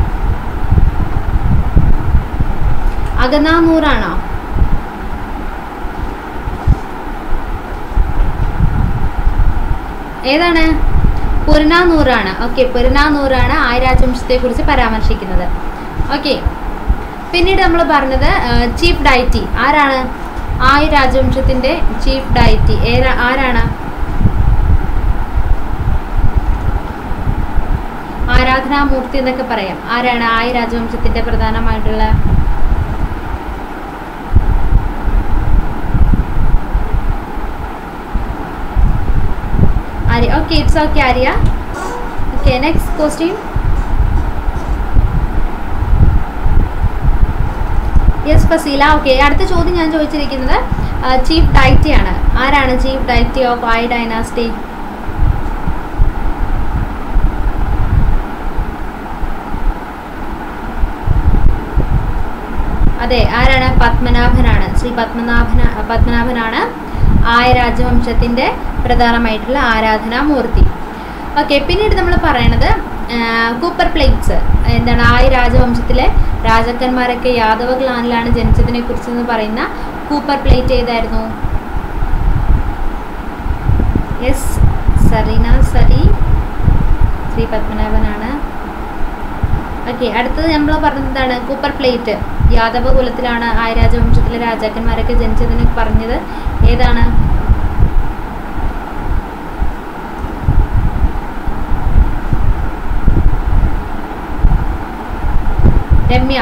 അകനാനൂറാണോ ഏതാണ് പുരനാനൂറാണ് ഓക്കെ പുരനാനൂറാണ് ആയ രാജവംശത്തെ കുറിച്ച് പരാമർശിക്കുന്നത് ഓക്കെ പിന്നീട് നമ്മൾ പറഞ്ഞത് ചീഫ് ഡയറ്റി ആരാണ് ആയ രാജവംശത്തിന്റെ ചീഫ് ഡയറ്റി ഏതാ ആരാണ് ആരാധനാമൂർത്തി എന്നൊക്കെ പറയാം ആരാണ് ആയ രാജവംശത്തിന്റെ പ്രധാനമായിട്ടുള്ള okay it's okay Arya okay next question yes Fazeela okay അടുത്ത ചോദ്യം ഞാൻ ചോദിച്ചിരിക്കുന്നത് ചീഫ് ഡയറ്റി ആണ് ആരാണ് chief deity of Ay dynasty അതെ ആരാണ് പത്മനാഭനാണ് ശ്രീ പത്മനാഭന പത്മനാഭനാണ് ആയ രാജവംശത്തിൻ്റെ പ്രധാനമായിട്ടുള്ള ആരാധനാമൂർത്തി ഓക്കെ പിന്നീട് നമ്മൾ പറയണത് കൂപ്പർ പ്ലേറ്റ്സ് എന്താണ് ആയ രാജവംശത്തിലെ രാജാക്കന്മാരൊക്കെ യാദവ ക്ലാനിലാണ് ജനിച്ചതിനെ കുറിച്ചെന്ന് പറയുന്ന കൂപ്പർ പ്ലേറ്റ് ഏതായിരുന്നു യെസ് സറീന സരി ശ്രീ പത്മനാഭനാണ് ഓക്കെ അടുത്തത് നമ്മൾ പറഞ്ഞതാണ് കൂപ്പർ പ്ലേറ്റ് യാദവ കുലത്തിലാണ് ആയ രാജവംശത്തിലെ രാജാക്കന്മാരൊക്കെ ജനിച്ചതിന് പറഞ്ഞത് ഏതാണ് രമ്യ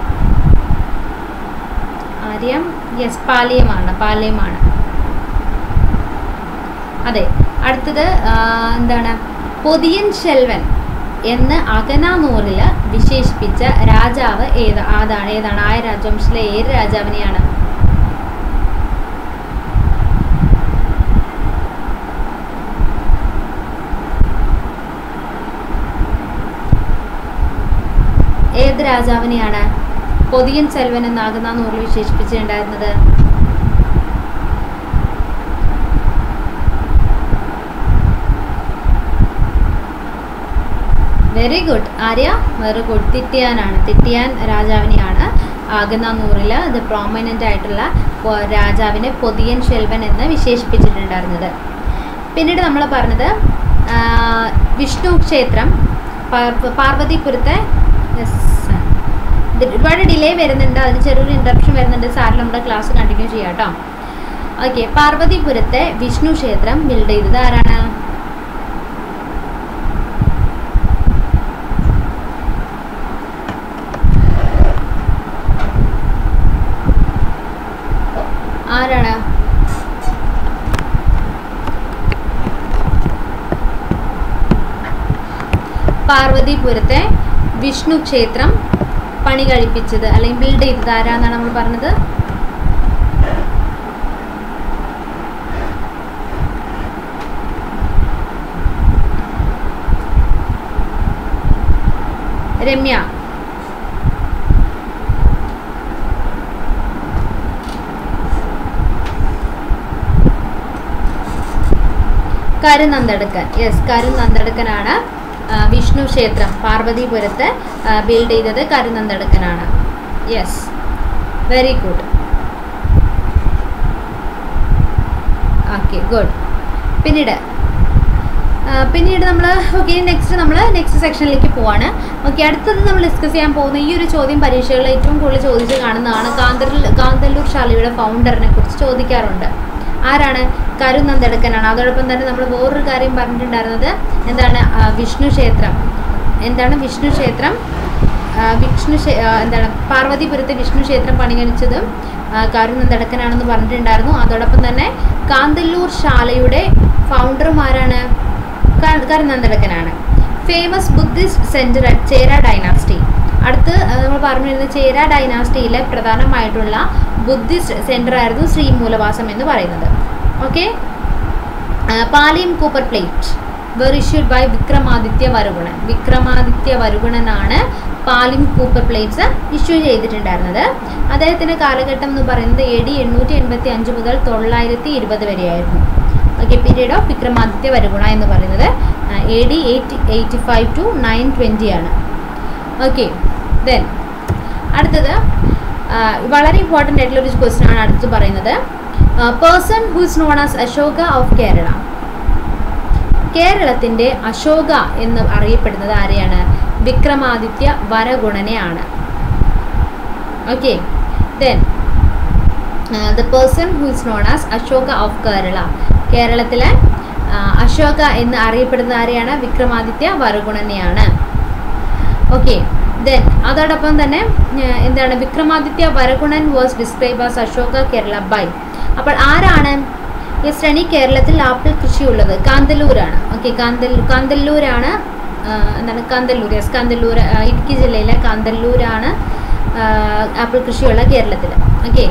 ആര്യം യെസ് പാലിയമാണ് പാലയമാണ് അതെ അടുത്തത് ആ, എന്താണ് പൊതിയൻ ശെൽവൻ എന്ന് അകനാനൂറിൽ വിശേഷിപ്പിച്ച രാജാവ് ഏത് അതാണ് ഏതാണ് ആയ രാജവംശത്തിലെ ഏത് രാജാവിനെയാണ് ഏത് രാജാവിനെയാണ് പൊതിയൻ സെൽവൻ എന്ന് അകനാനൂറിൽ വിശേഷിപ്പിച്ചിട്ടുണ്ടായിരുന്നത് very good Arya very good തിട്ടിയാനാണ് തിട്ടിയാൻ രാജാവിനെയാണ് ആഗനാനൂറിൽ ഇത് പ്രോമിനൻ്റ് ആയിട്ടുള്ള പൊ- രാജാവിനെ പൊതിയൻ ശെൽവൻ എന്ന് വിശേഷിപ്പിച്ചിട്ടുണ്ടായിരുന്നത് പിന്നീട് നമ്മൾ പറഞ്ഞത് ആ, വിഷ്ണു ക്ഷേത്രം പാർ- പാർവതിപുരത്തെ yes. ഇത് ഒരുപാട് ഡിലേ വരുന്നുണ്ട് അതിന് ചെറിയൊരു ഇൻട്രപ്ഷൻ വരുന്നുണ്ട് സാറിൽ നമ്മുടെ ക്ലാസ് കണ്ടിന്യൂ ചെയ്യാം കേട്ടോ ഓക്കെ പാർവതിപുരത്തെ വിഷ്ണു ക്ഷേത്രം ബിൽഡ് ചെയ്തത് ആരാണ് ആരാണ് പാർവതിപുരത്തെ വിഷ്ണു ക്ഷേത്രം പണി കഴിപ്പിച്ചത് അല്ലെങ്കിൽ ബിൽഡ് ചെയ്തത് ആരാന്നാണ് നമ്മൾ പറഞ്ഞത് രമ്യ കരുനന്ദടുക്കൻ യെസ് കരുനന്ദടുക്കനാണ് ആ, വിഷ്ണു ക്ഷേത്രം പാർവതിപുരത്ത് ബിൽഡ് ചെയ്തത് കരുനന്ദടുക്കനാണ് yes very good okay good പിന്നീട് ആ, പിന്നീട് നമ്മൾ ഓക്കെ നെക്സ്റ്റ് നമ്മൾ നെക്സ്റ്റ് സെക്ഷനിലേക്ക് പോവാണ് ഓക്കെ അടുത്തത് നമ്മൾ ഡിസ്കസ് ചെയ്യാൻ പോകുന്ന ഈ ഒരു ചോദ്യം പരീക്ഷകളിൽ ഏറ്റവും കൂടുതൽ ചോദിച്ച് കാണുന്നതാണ് കാന്തല്ലൂർ കാന്തല്ലൂർ ശാലയുടെ ഫൗണ്ടറിനെ കുറിച്ച് ചോദിക്കാറുണ്ട് ആരാണ് കരുനന്ദടുക്കനാണ് അതോടൊപ്പം തന്നെ നമ്മൾ വേറൊരു കാര്യം പറഞ്ഞിട്ടുണ്ടായിരുന്നത് എന്താണ് ആ, വിഷ്ണു ക്ഷേത്രം എന്താണ് വിഷ്ണു ക്ഷേത്രം ആ, വിഷ്ണു ക്ഷേ- ആ, എന്താണ് പാർവതിപുരത്തെ വിഷ്ണു ക്ഷേത്രം പണികഴിച്ചതും കരുനന്ദടക്കനാണെന്ന് പറഞ്ഞിട്ടുണ്ടായിരുന്നു അതോടൊപ്പം തന്നെ കാന്തല്ലൂർ ശാലയുടെ ഫൗണ്ടറും ആരാണ് ക- കരുനന്ദടക്കനാണ് famous Buddhist centre at Chera dynasty അടുത്ത് ആ, നമ്മൾ പറഞ്ഞിരുന്നത് ചേര ഡൈനാസ്റ്റിയിലെ പ്രധാനമായിട്ടുള്ള ബുദ്ധിസ്റ്റ് സെൻറ്റർ ആയിരുന്നു ശ്രീമൂലവാസം എന്ന് പറയുന്നത് okay Paliyam copper plate were issued by Vikramaditya Varagunan Vikramaditya വരുഗുണനാണ് പാലിയം കൂപ്പർ പ്ലേറ്റ്സ് ഇഷ്യൂ ചെയ്തിട്ടുണ്ടായിരുന്നത് അദ്ദേഹത്തിൻ്റെ കാലഘട്ടം എന്ന് പറയുന്നത് എ ഡി എണ്ണൂറ്റി എൺപത്തി അഞ്ച് മുതൽ തൊള്ളായിരത്തി ഇരുപത് വരെയായിരുന്നു okay period of Vikramaditya Varaguna എന്ന് പറയുന്നത് A D eight eighty five to nine twenty ആണ് ഓക്കെ ദെൻ അടുത്തത് ആ, വളരെ ഇമ്പോർട്ടൻ്റ് ആയിട്ടുള്ള ഒരു ക്വസ്റ്റ്യൻ ആണ് അടുത്ത് പറയുന്നത് person who is known as Ashoka of Kerala കേരളത്തിൻ്റെ അശോക എന്ന് അറിയപ്പെടുന്നത് ആരെയാണ് വിക്രമാദിത്യ വരഗുണനെയാണ് okay then the person who is known as Ashoka of Kerala കേരളത്തിലെ ആ, അശോക എന്ന് അറിയപ്പെടുന്നത് ആരെയാണ് വിക്രമാദിത്യ വരഗുണനെയാണ് ഓക്കെ ദെൻ അതോടൊപ്പം തന്നെ ഏർ, എന്താണ് Vikramaditya Varagunan was describe as Ashoka Kerala by അപ്പോൾ ആരാണ് യെസ് രണി കേരളത്തിൽ ആപ്പിൾ കൃഷിയുള്ളത് കാന്തല്ലൂരാണ് ഓക്കെ കാന്തല്ലൂർ കാന്തല്ലൂരാണ് ആ, എന്താണ് കാന്തല്ലൂർ യെസ് കാന്തല്ലൂർ ആ, ഇടുക്കി ജില്ലയിലെ കാന്തല്ലൂരാണ് ആ, ആപ്പിൾ കൃഷിയുള്ള കേരളത്തിൽ ഓക്കെ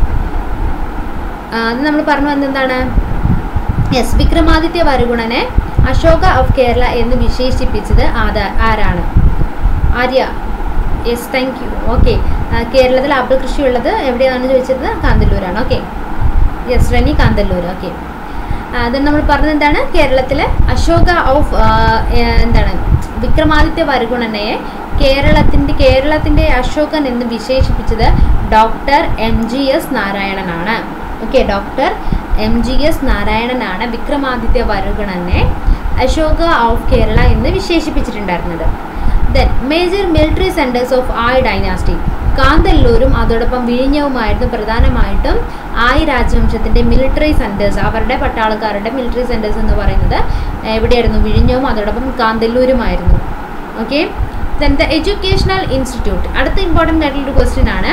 അത് നമ്മൾ പറഞ്ഞു വന്നത് എന്താണ് യെസ് വിക്രമാദിത്യ വരുഗുണനെ അശോക ഓഫ് കേരള എന്ന് വിശേഷിപ്പിച്ചത് ആദാ ആരാണ് Arya yes thank you okay കേരളത്തിൽ ആപ്പിൾ കൃഷിയുള്ളത് എവിടെയാണെന്ന് ചോദിച്ചത് കാന്തല്ലൂരാണ് okay yes Reni Kanthalloor okay അത് നമ്മൾ പറഞ്ഞത് എന്താണ് കേരളത്തിലെ അശോക ഓഫ് എന്താണ് വിക്രമാദിത്യ വരുഗുണനെ കേരളത്തിൻ്റെ കേരളത്തിൻ്റെ അശോകൻ എന്ന് വിശേഷിപ്പിച്ചത് ഡോക്ടർ എം ജി എസ് നാരായണനാണ് okay doctor M G S നാരായണനാണ് വിക്രമാദിത്യ വരുഗണനെ അശോക ഓഫ് കേരള എന്ന് വിശേഷിപ്പിച്ചിട്ടുണ്ടായിരുന്നത് then major military centres of Ay dynasty കാന്തല്ലൂരും അതോടൊപ്പം വിഴിഞ്ഞവുമായിരുന്നു പ്രധാനമായിട്ടും ആയ് രാജവംശത്തിൻ്റെ മിലിറ്ററി സെൻറ്റേഴ്സ് അവരുടെ പട്ടാളക്കാരുടെ മിലിറ്ററി സെൻറ്റേഴ്സ് എന്ന് പറയുന്നത് എവിടെയായിരുന്നു വിഴിഞ്ഞവും അതോടൊപ്പം കാന്തല്ലൂരുമായിരുന്നു okay then the educational institute അടുത്ത ഇമ്പോർട്ടൻ്റ് ആയിട്ടുള്ളൊരു ക്വസ്റ്റ്യൻ ആണ്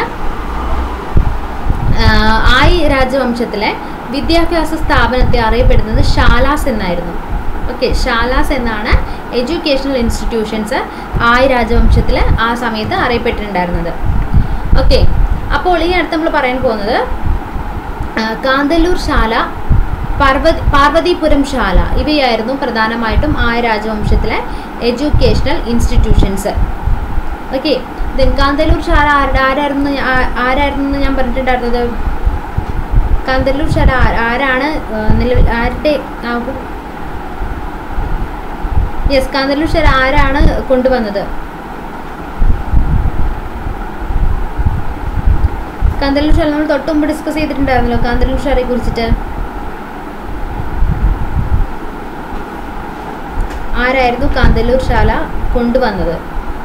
ആഹ് ആയ് രാജവംശത്തിലെ വിദ്യാഭ്യാസ സ്ഥാപനത്തെ അറിയപ്പെടുന്നത് ഷാലാസ് എന്നായിരുന്നു ഓക്കെ ഷാലാസ് എന്നാണ് എഡ്യൂക്കേഷണൽ ഇൻസ്റ്റിറ്റ്യൂഷൻസ് ആയ് രാജവംശത്തിൽ ആ സമയത്ത് അറിയപ്പെട്ടിട്ടുണ്ടായിരുന്നത് ഓക്കെ അപ്പോൾ ഈ അടുത്ത് നമ്മൾ പറയാൻ പോകുന്നത് ആഹ് കാന്തല്ലൂർ ശാല പാർവതി പാർവതിപുരം ശാല ഇവയായിരുന്നു പ്രധാനമായിട്ടും ആയ രാജവംശത്തിലെ educational institutions okay then Kanthalloor Sala ആരുടെ ആരായിരുന്നു ഞാൻ- ആ- ആരായിരുന്നു എന്ന് ഞാൻ പറഞ്ഞിട്ടുണ്ടായിരുന്നത് കാന്തല്ലൂർ ശാല ആ- ആരാണ് ആ, നിലവിൽ ആരുടെ യെസ് കാന്തല്ലൂർ ശാല ആരാണ് കൊണ്ടുവന്നത് കാന്തല്ലൂർ ശാല നമ്മൾ തൊട്ട് മുമ്പ് ഡിസ്കസ് ചെയ്തിട്ടുണ്ടായിരുന്നല്ലോ കാന്തല്ലൂർ ശാലയെ കുറിച്ചിട്ട് ആരായിരുന്നു കാന്തല്ലൂർ ശാല കൊണ്ടുവന്നത്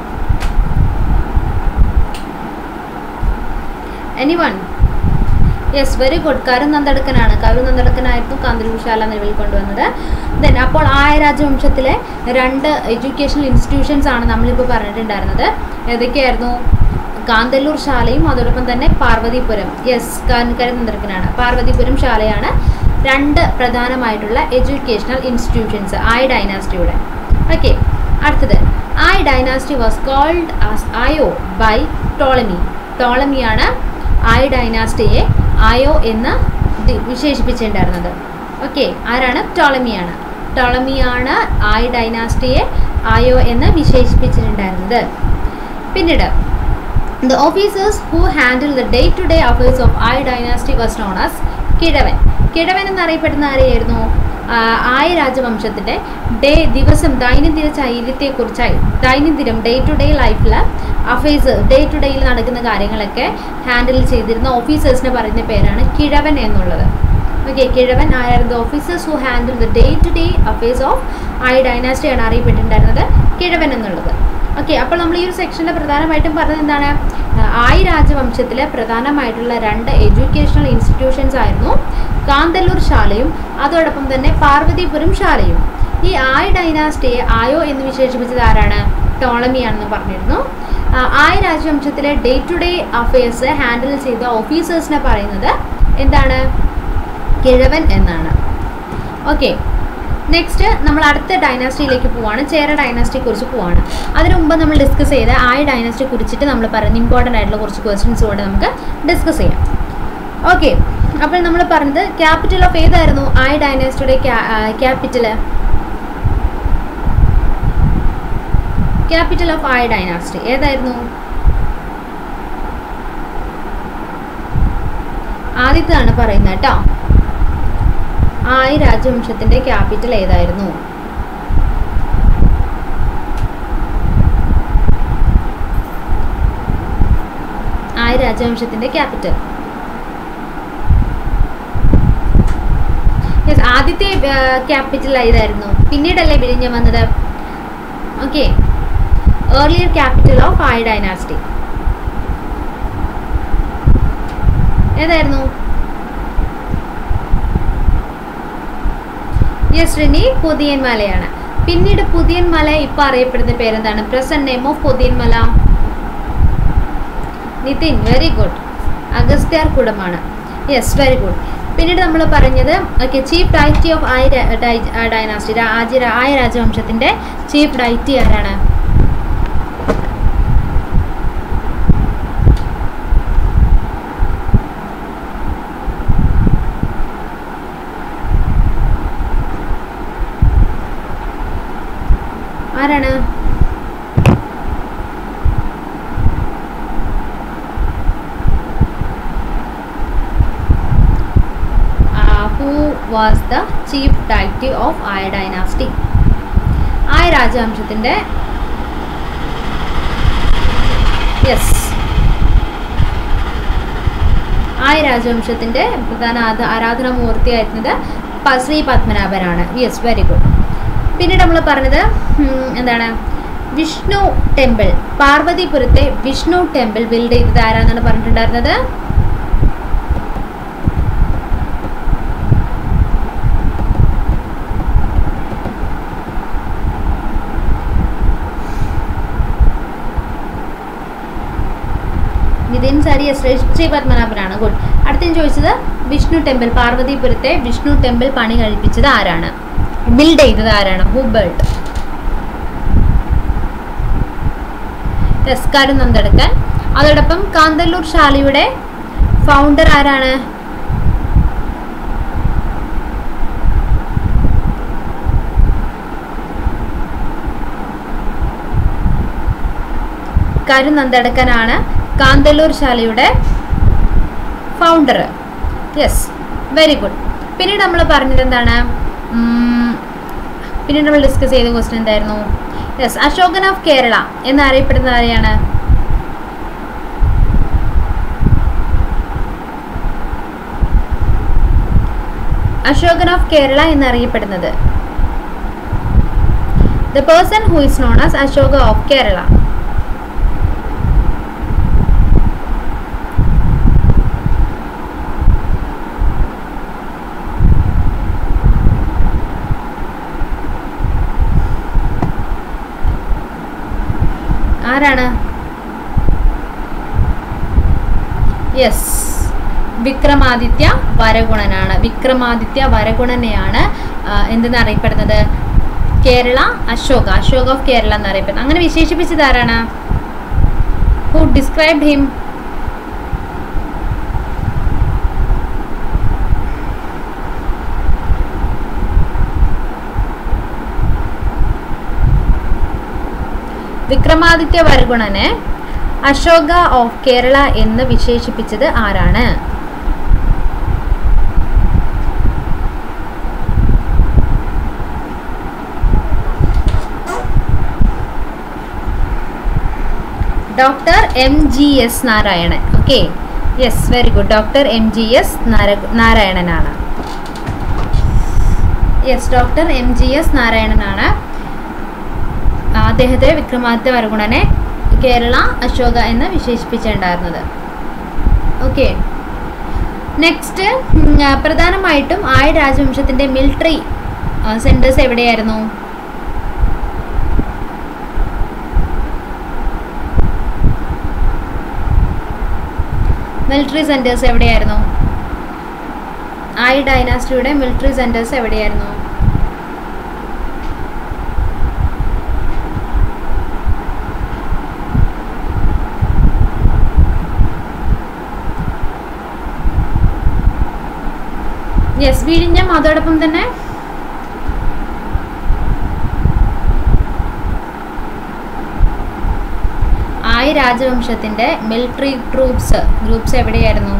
any one yes very good Karu നന്ദടക്കനാണ് കരു നന്ദടക്കനായിരുന്നു കാന്തല്ലൂർ ശാല നിലവിൽ കൊണ്ടുവന്നത് ദെൻ അപ്പോൾ ആയ രാജവംശത്തിലെ രണ്ട് എഡ്യൂക്കേഷണൽ ഇൻസ്റ്റിറ്റ്യൂഷൻസ് ആണ് നമ്മളിപ്പോൾ പറഞ്ഞിട്ടുണ്ടായിരുന്നത് ഏതൊക്കെയായിരുന്നു കാന്തല്ലൂർ ശാലയും അതോടൊപ്പം തന്നെ പാർവതിപുരം യെസ് കരുനന്ദർക്കനാണ് പാർവതിപുരം ശാലയാണ് രണ്ട് പ്രധാനമായിട്ടുള്ള എഡ്യൂക്കേഷണൽ ഇൻസ്റ്റിറ്റ്യൂഷൻസ് ആയ ഡൈനാസ്റ്റിയുടെ ഓക്കെ അടുത്തത് Ay dynasty was called as Aioi by Ptolemy ടോളമിയാണ് ആയ് ഡൈനാസ്റ്റിയെ ആയോ എന്ന് ദി- വിശേഷിപ്പിച്ചിട്ടുണ്ടായിരുന്നത് ഓക്കെ ആരാണ് ടോളമിയാണ് ടോളമിയാണ് ആയ് ഡൈനാസ്റ്റിയെ ആയോ എന്ന് വിശേഷിപ്പിച്ചിട്ടുണ്ടായിരുന്നത് പിന്നീട് the officers who handle the day to day affairs of Ay dynasty was known as Kizhavan Kizhavan എന്നറിയപ്പെടുന്ന ആരെയായിരുന്നു ആ, ആയ് രാജവംശത്തിൻ്റെ ഡേ ദിവസം ദൈനംദിന ചൈര്യത്തെക്കുറിച്ചായി ദൈനംദിനം ഡേ ടു ഡേ ലൈഫിൽ അഫയേഴ്സ് ഡേ ടു ഡേയിൽ നടക്കുന്ന കാര്യങ്ങളൊക്കെ ഹാൻഡിൽ ചെയ്തിരുന്ന ഓഫീസേഴ്സിനെ പറയുന്ന പേരാണ് കിഴവൻ എന്നുള്ളത് ഓക്കെ കിഴവൻ ആയിരുന്നു officers who handle the day to day affairs of Ay ഡൈനാസ്റ്റിയാണ് അറിയപ്പെട്ടിട്ടുണ്ടായിരുന്നത് കിഴവൻ എന്നുള്ളത് ഓക്കെ അപ്പോൾ നമ്മൾ ഈ ഒരു സെക്ഷനിൽ പ്രധാനമായിട്ടും പറഞ്ഞത് എന്താണ് ആഹ് ആയ് രാജവംശത്തിലെ പ്രധാനമായിട്ടുള്ള രണ്ട് എഡ്യൂക്കേഷണൽ ഇൻസ്റ്റിറ്റ്യൂഷൻസ് ആയിരുന്നു കാന്തല്ലൂർ ശാലയും അതോടൊപ്പം തന്നെ പാർവതിപുരം ശാലയും ഈ ആയ് ഡൈനാസ്റ്റിയെ ആയോ എന്ന് വിശേഷിപ്പിച്ചത് ആരാണ് ടോളമിയാണെന്ന് പറഞ്ഞിരുന്നു ആഹ് ആയ് രാജവംശത്തിലെ day to day affairs handle ചെയ്ത ഓഫീസേഴ്സിനെ പറയുന്നത് എന്താണ് കിഴവൻ എന്നാണ് ഓക്കെ നെക്സ്റ്റ് നമ്മൾ അടുത്ത ഡൈനാസ്റ്റിയിലേക്ക് പോവാണ് ചേര ഡൈനാസ്റ്റിയെ കുറിച്ച് പോവാണ് അതിനു മുമ്പ് നമ്മൾ ഡിസ്കസ് ചെയ്ത ആയ ഡൈനാസ്റ്റിയെ കുറിച്ചിട്ട് നമ്മൾ പറയുന്ന ഇമ്പോർട്ടൻ്റ് ആയിട്ടുള്ള കുറച്ച് ക്വസ്റ്റ്യൻസ് കൂടെ നമുക്ക് ഡിസ്കസ് ചെയ്യാം ഓക്കെ അപ്പോൾ നമ്മൾ പറഞ്ഞത് ക്യാപിറ്റൽ ഓഫ് ഏതായിരുന്നു ആയ ഡൈനാസ്റ്റിയുടെ capital capital of Ay dynasty ഏതായിരുന്നു ആദ്യത്താണ് പറയുന്നത് കേട്ടോ ആയി രാജവംശത്തിന്റെ ക്യാപിറ്റൽ ഏതായിരുന്നു ആയി രാജവംശത്തിന്റെ ക്യാപിറ്റൽ യെസ് ആദ്യത്തെ ക്യാപിറ്റൽ ഏതായിരുന്നു പിന്നീടല്ലേ വിഴിഞ്ഞം വന്നത് okay earlier capital of Ay dynasty ഏതായിരുന്നു യെസ് റിനി പുതിയൻമലയാണ് പിന്നീട് പുതിയൻമല ഇപ്പൊ അറിയപ്പെടുന്ന പേരെന്താണ് present name of Puthiyanmala Nithin very good Agastyar കുടമാണ് യെസ് വെരി ഗുഡ് പിന്നീട് നമ്മൾ പറഞ്ഞത് okay chief deity of Ay dynasty ആദ്യ ആയ രാജവംശത്തിൻ്റെ ചീഫ് ഡൈറ്റി ആരാണ് ആരാണ് who was the chief deity of Ay dynasty Ay രാജവംശത്തിൻ്റെ യെസ് ആയ രാജവംശത്തിൻ്റെ പ്രധാന ആരാ- ആരാധനാമൂർത്തിയായിരുന്നത് പ- ശ്രീ പത്മനാഭനാണ് യെസ് വെരി ഗുഡ് പിന്നീട് നമ്മൾ പറഞ്ഞത് ഉം, എന്താണ് വിഷ്ണു ടെമ്പിൾ പാർവതിപുരത്തെ വിഷ്ണു ടെമ്പിൾ ബിൽഡ് ചെയ്തത് ആരാന്നാണ് പറഞ്ഞിട്ടുണ്ടായിരുന്നത് നിതിൻ സാരി ശ്രീ ശ്രീ പത്മനാഭനാണ് ഗുഡ് അടുത്ത ഞാൻ ചോദിച്ചത് വിഷ്ണു ടെമ്പിൾ പാർവതിപുരത്തെ വിഷ്ണു ടെമ്പിൾ പണി കഴിപ്പിച്ചത് ആരാണ് ബിൽഡ് ചെയ്തത് ആരാണ് ഹു ബിൽഡ് എസ്കാരം നന്ദെടുക്കാൻ അതോടൊപ്പം കാന്തല്ലൂർ ശാലയുടെ ഫൗണ്ടർ ആരാണ് കരുനന്ദടക്കനാണ് കാന്തല്ലൂർ ശാലയുടെ ഫൗണ്ടർ യെസ് വെരി ഗുഡ് പിന്നീട് നമ്മൾ പറഞ്ഞത് എന്താണ് ഉം, പിന്നീട് നമ്മൾ ഡിസ്കസ് ചെയ്ത ക്വസ്റ്റ്യൻ എന്തായിരുന്നു യെസ് അശോകൻ ഓഫ് കേരള എന്നറിയപ്പെടുന്നത് ആരെയാണ് അശോകൻ ഓഫ് കേരള എന്നറിയപ്പെടുന്നത് the person who is known as Ashoka of Kerala ആരാണ് യെസ് വിക്രമാദിത്യ വരഗുണനാണ് വിക്രമാദിത്യ വരഗുണനെയാണ് ആ, എന്തെന്ന് അറിയപ്പെടുന്നത് കേരള അശോക അശോക ഓഫ് കേരള എന്നറിയപ്പെടുന്നത് അങ്ങനെ വിശേഷിപ്പിച്ചത് ആരാണ് ഹു ഡിസ്ക്രൈബ് ഹിം വിക്രമാദിത്യ വരഗുണനെ അശോക ഓഫ് കേരള എന്ന് വിശേഷിപ്പിച്ചത് ആരാണ് doctor M G S Narayanan okay yes very good doctor M G S നാരായണനാണ് yes doctor M G S നാരായണനാണ് അദ്ദേഹത്തെ വിക്രമാദിത്യ വരഗുണനെ കേരള അശോക എന്ന് വിശേഷിപ്പിച്ചിട്ടുണ്ടായിരുന്നത് ഓക്കെ നെക്സ്റ്റ് പ്രധാനമായിട്ടും ആയ രാജവംശത്തിൻ്റെ മിലിറ്ററി സെൻറ്റേഴ്സ് എവിടെയായിരുന്നു മിലിറ്ററി സെൻറ്റേഴ്സ് എവിടെയായിരുന്നു ആയ ഡൈനാസ്റ്റിയുടെ മിലിറ്ററി സെൻറ്റേഴ്സ് എവിടെയായിരുന്നു യെസ് വിഴിഞ്ഞം അതോടൊപ്പം തന്നെ ആയ രാജവംശത്തിന്റെ മിലിറ്ററി ട്രൂപ്സ് ഗ്രൂപ്പ്സ് എവിടെയായിരുന്നു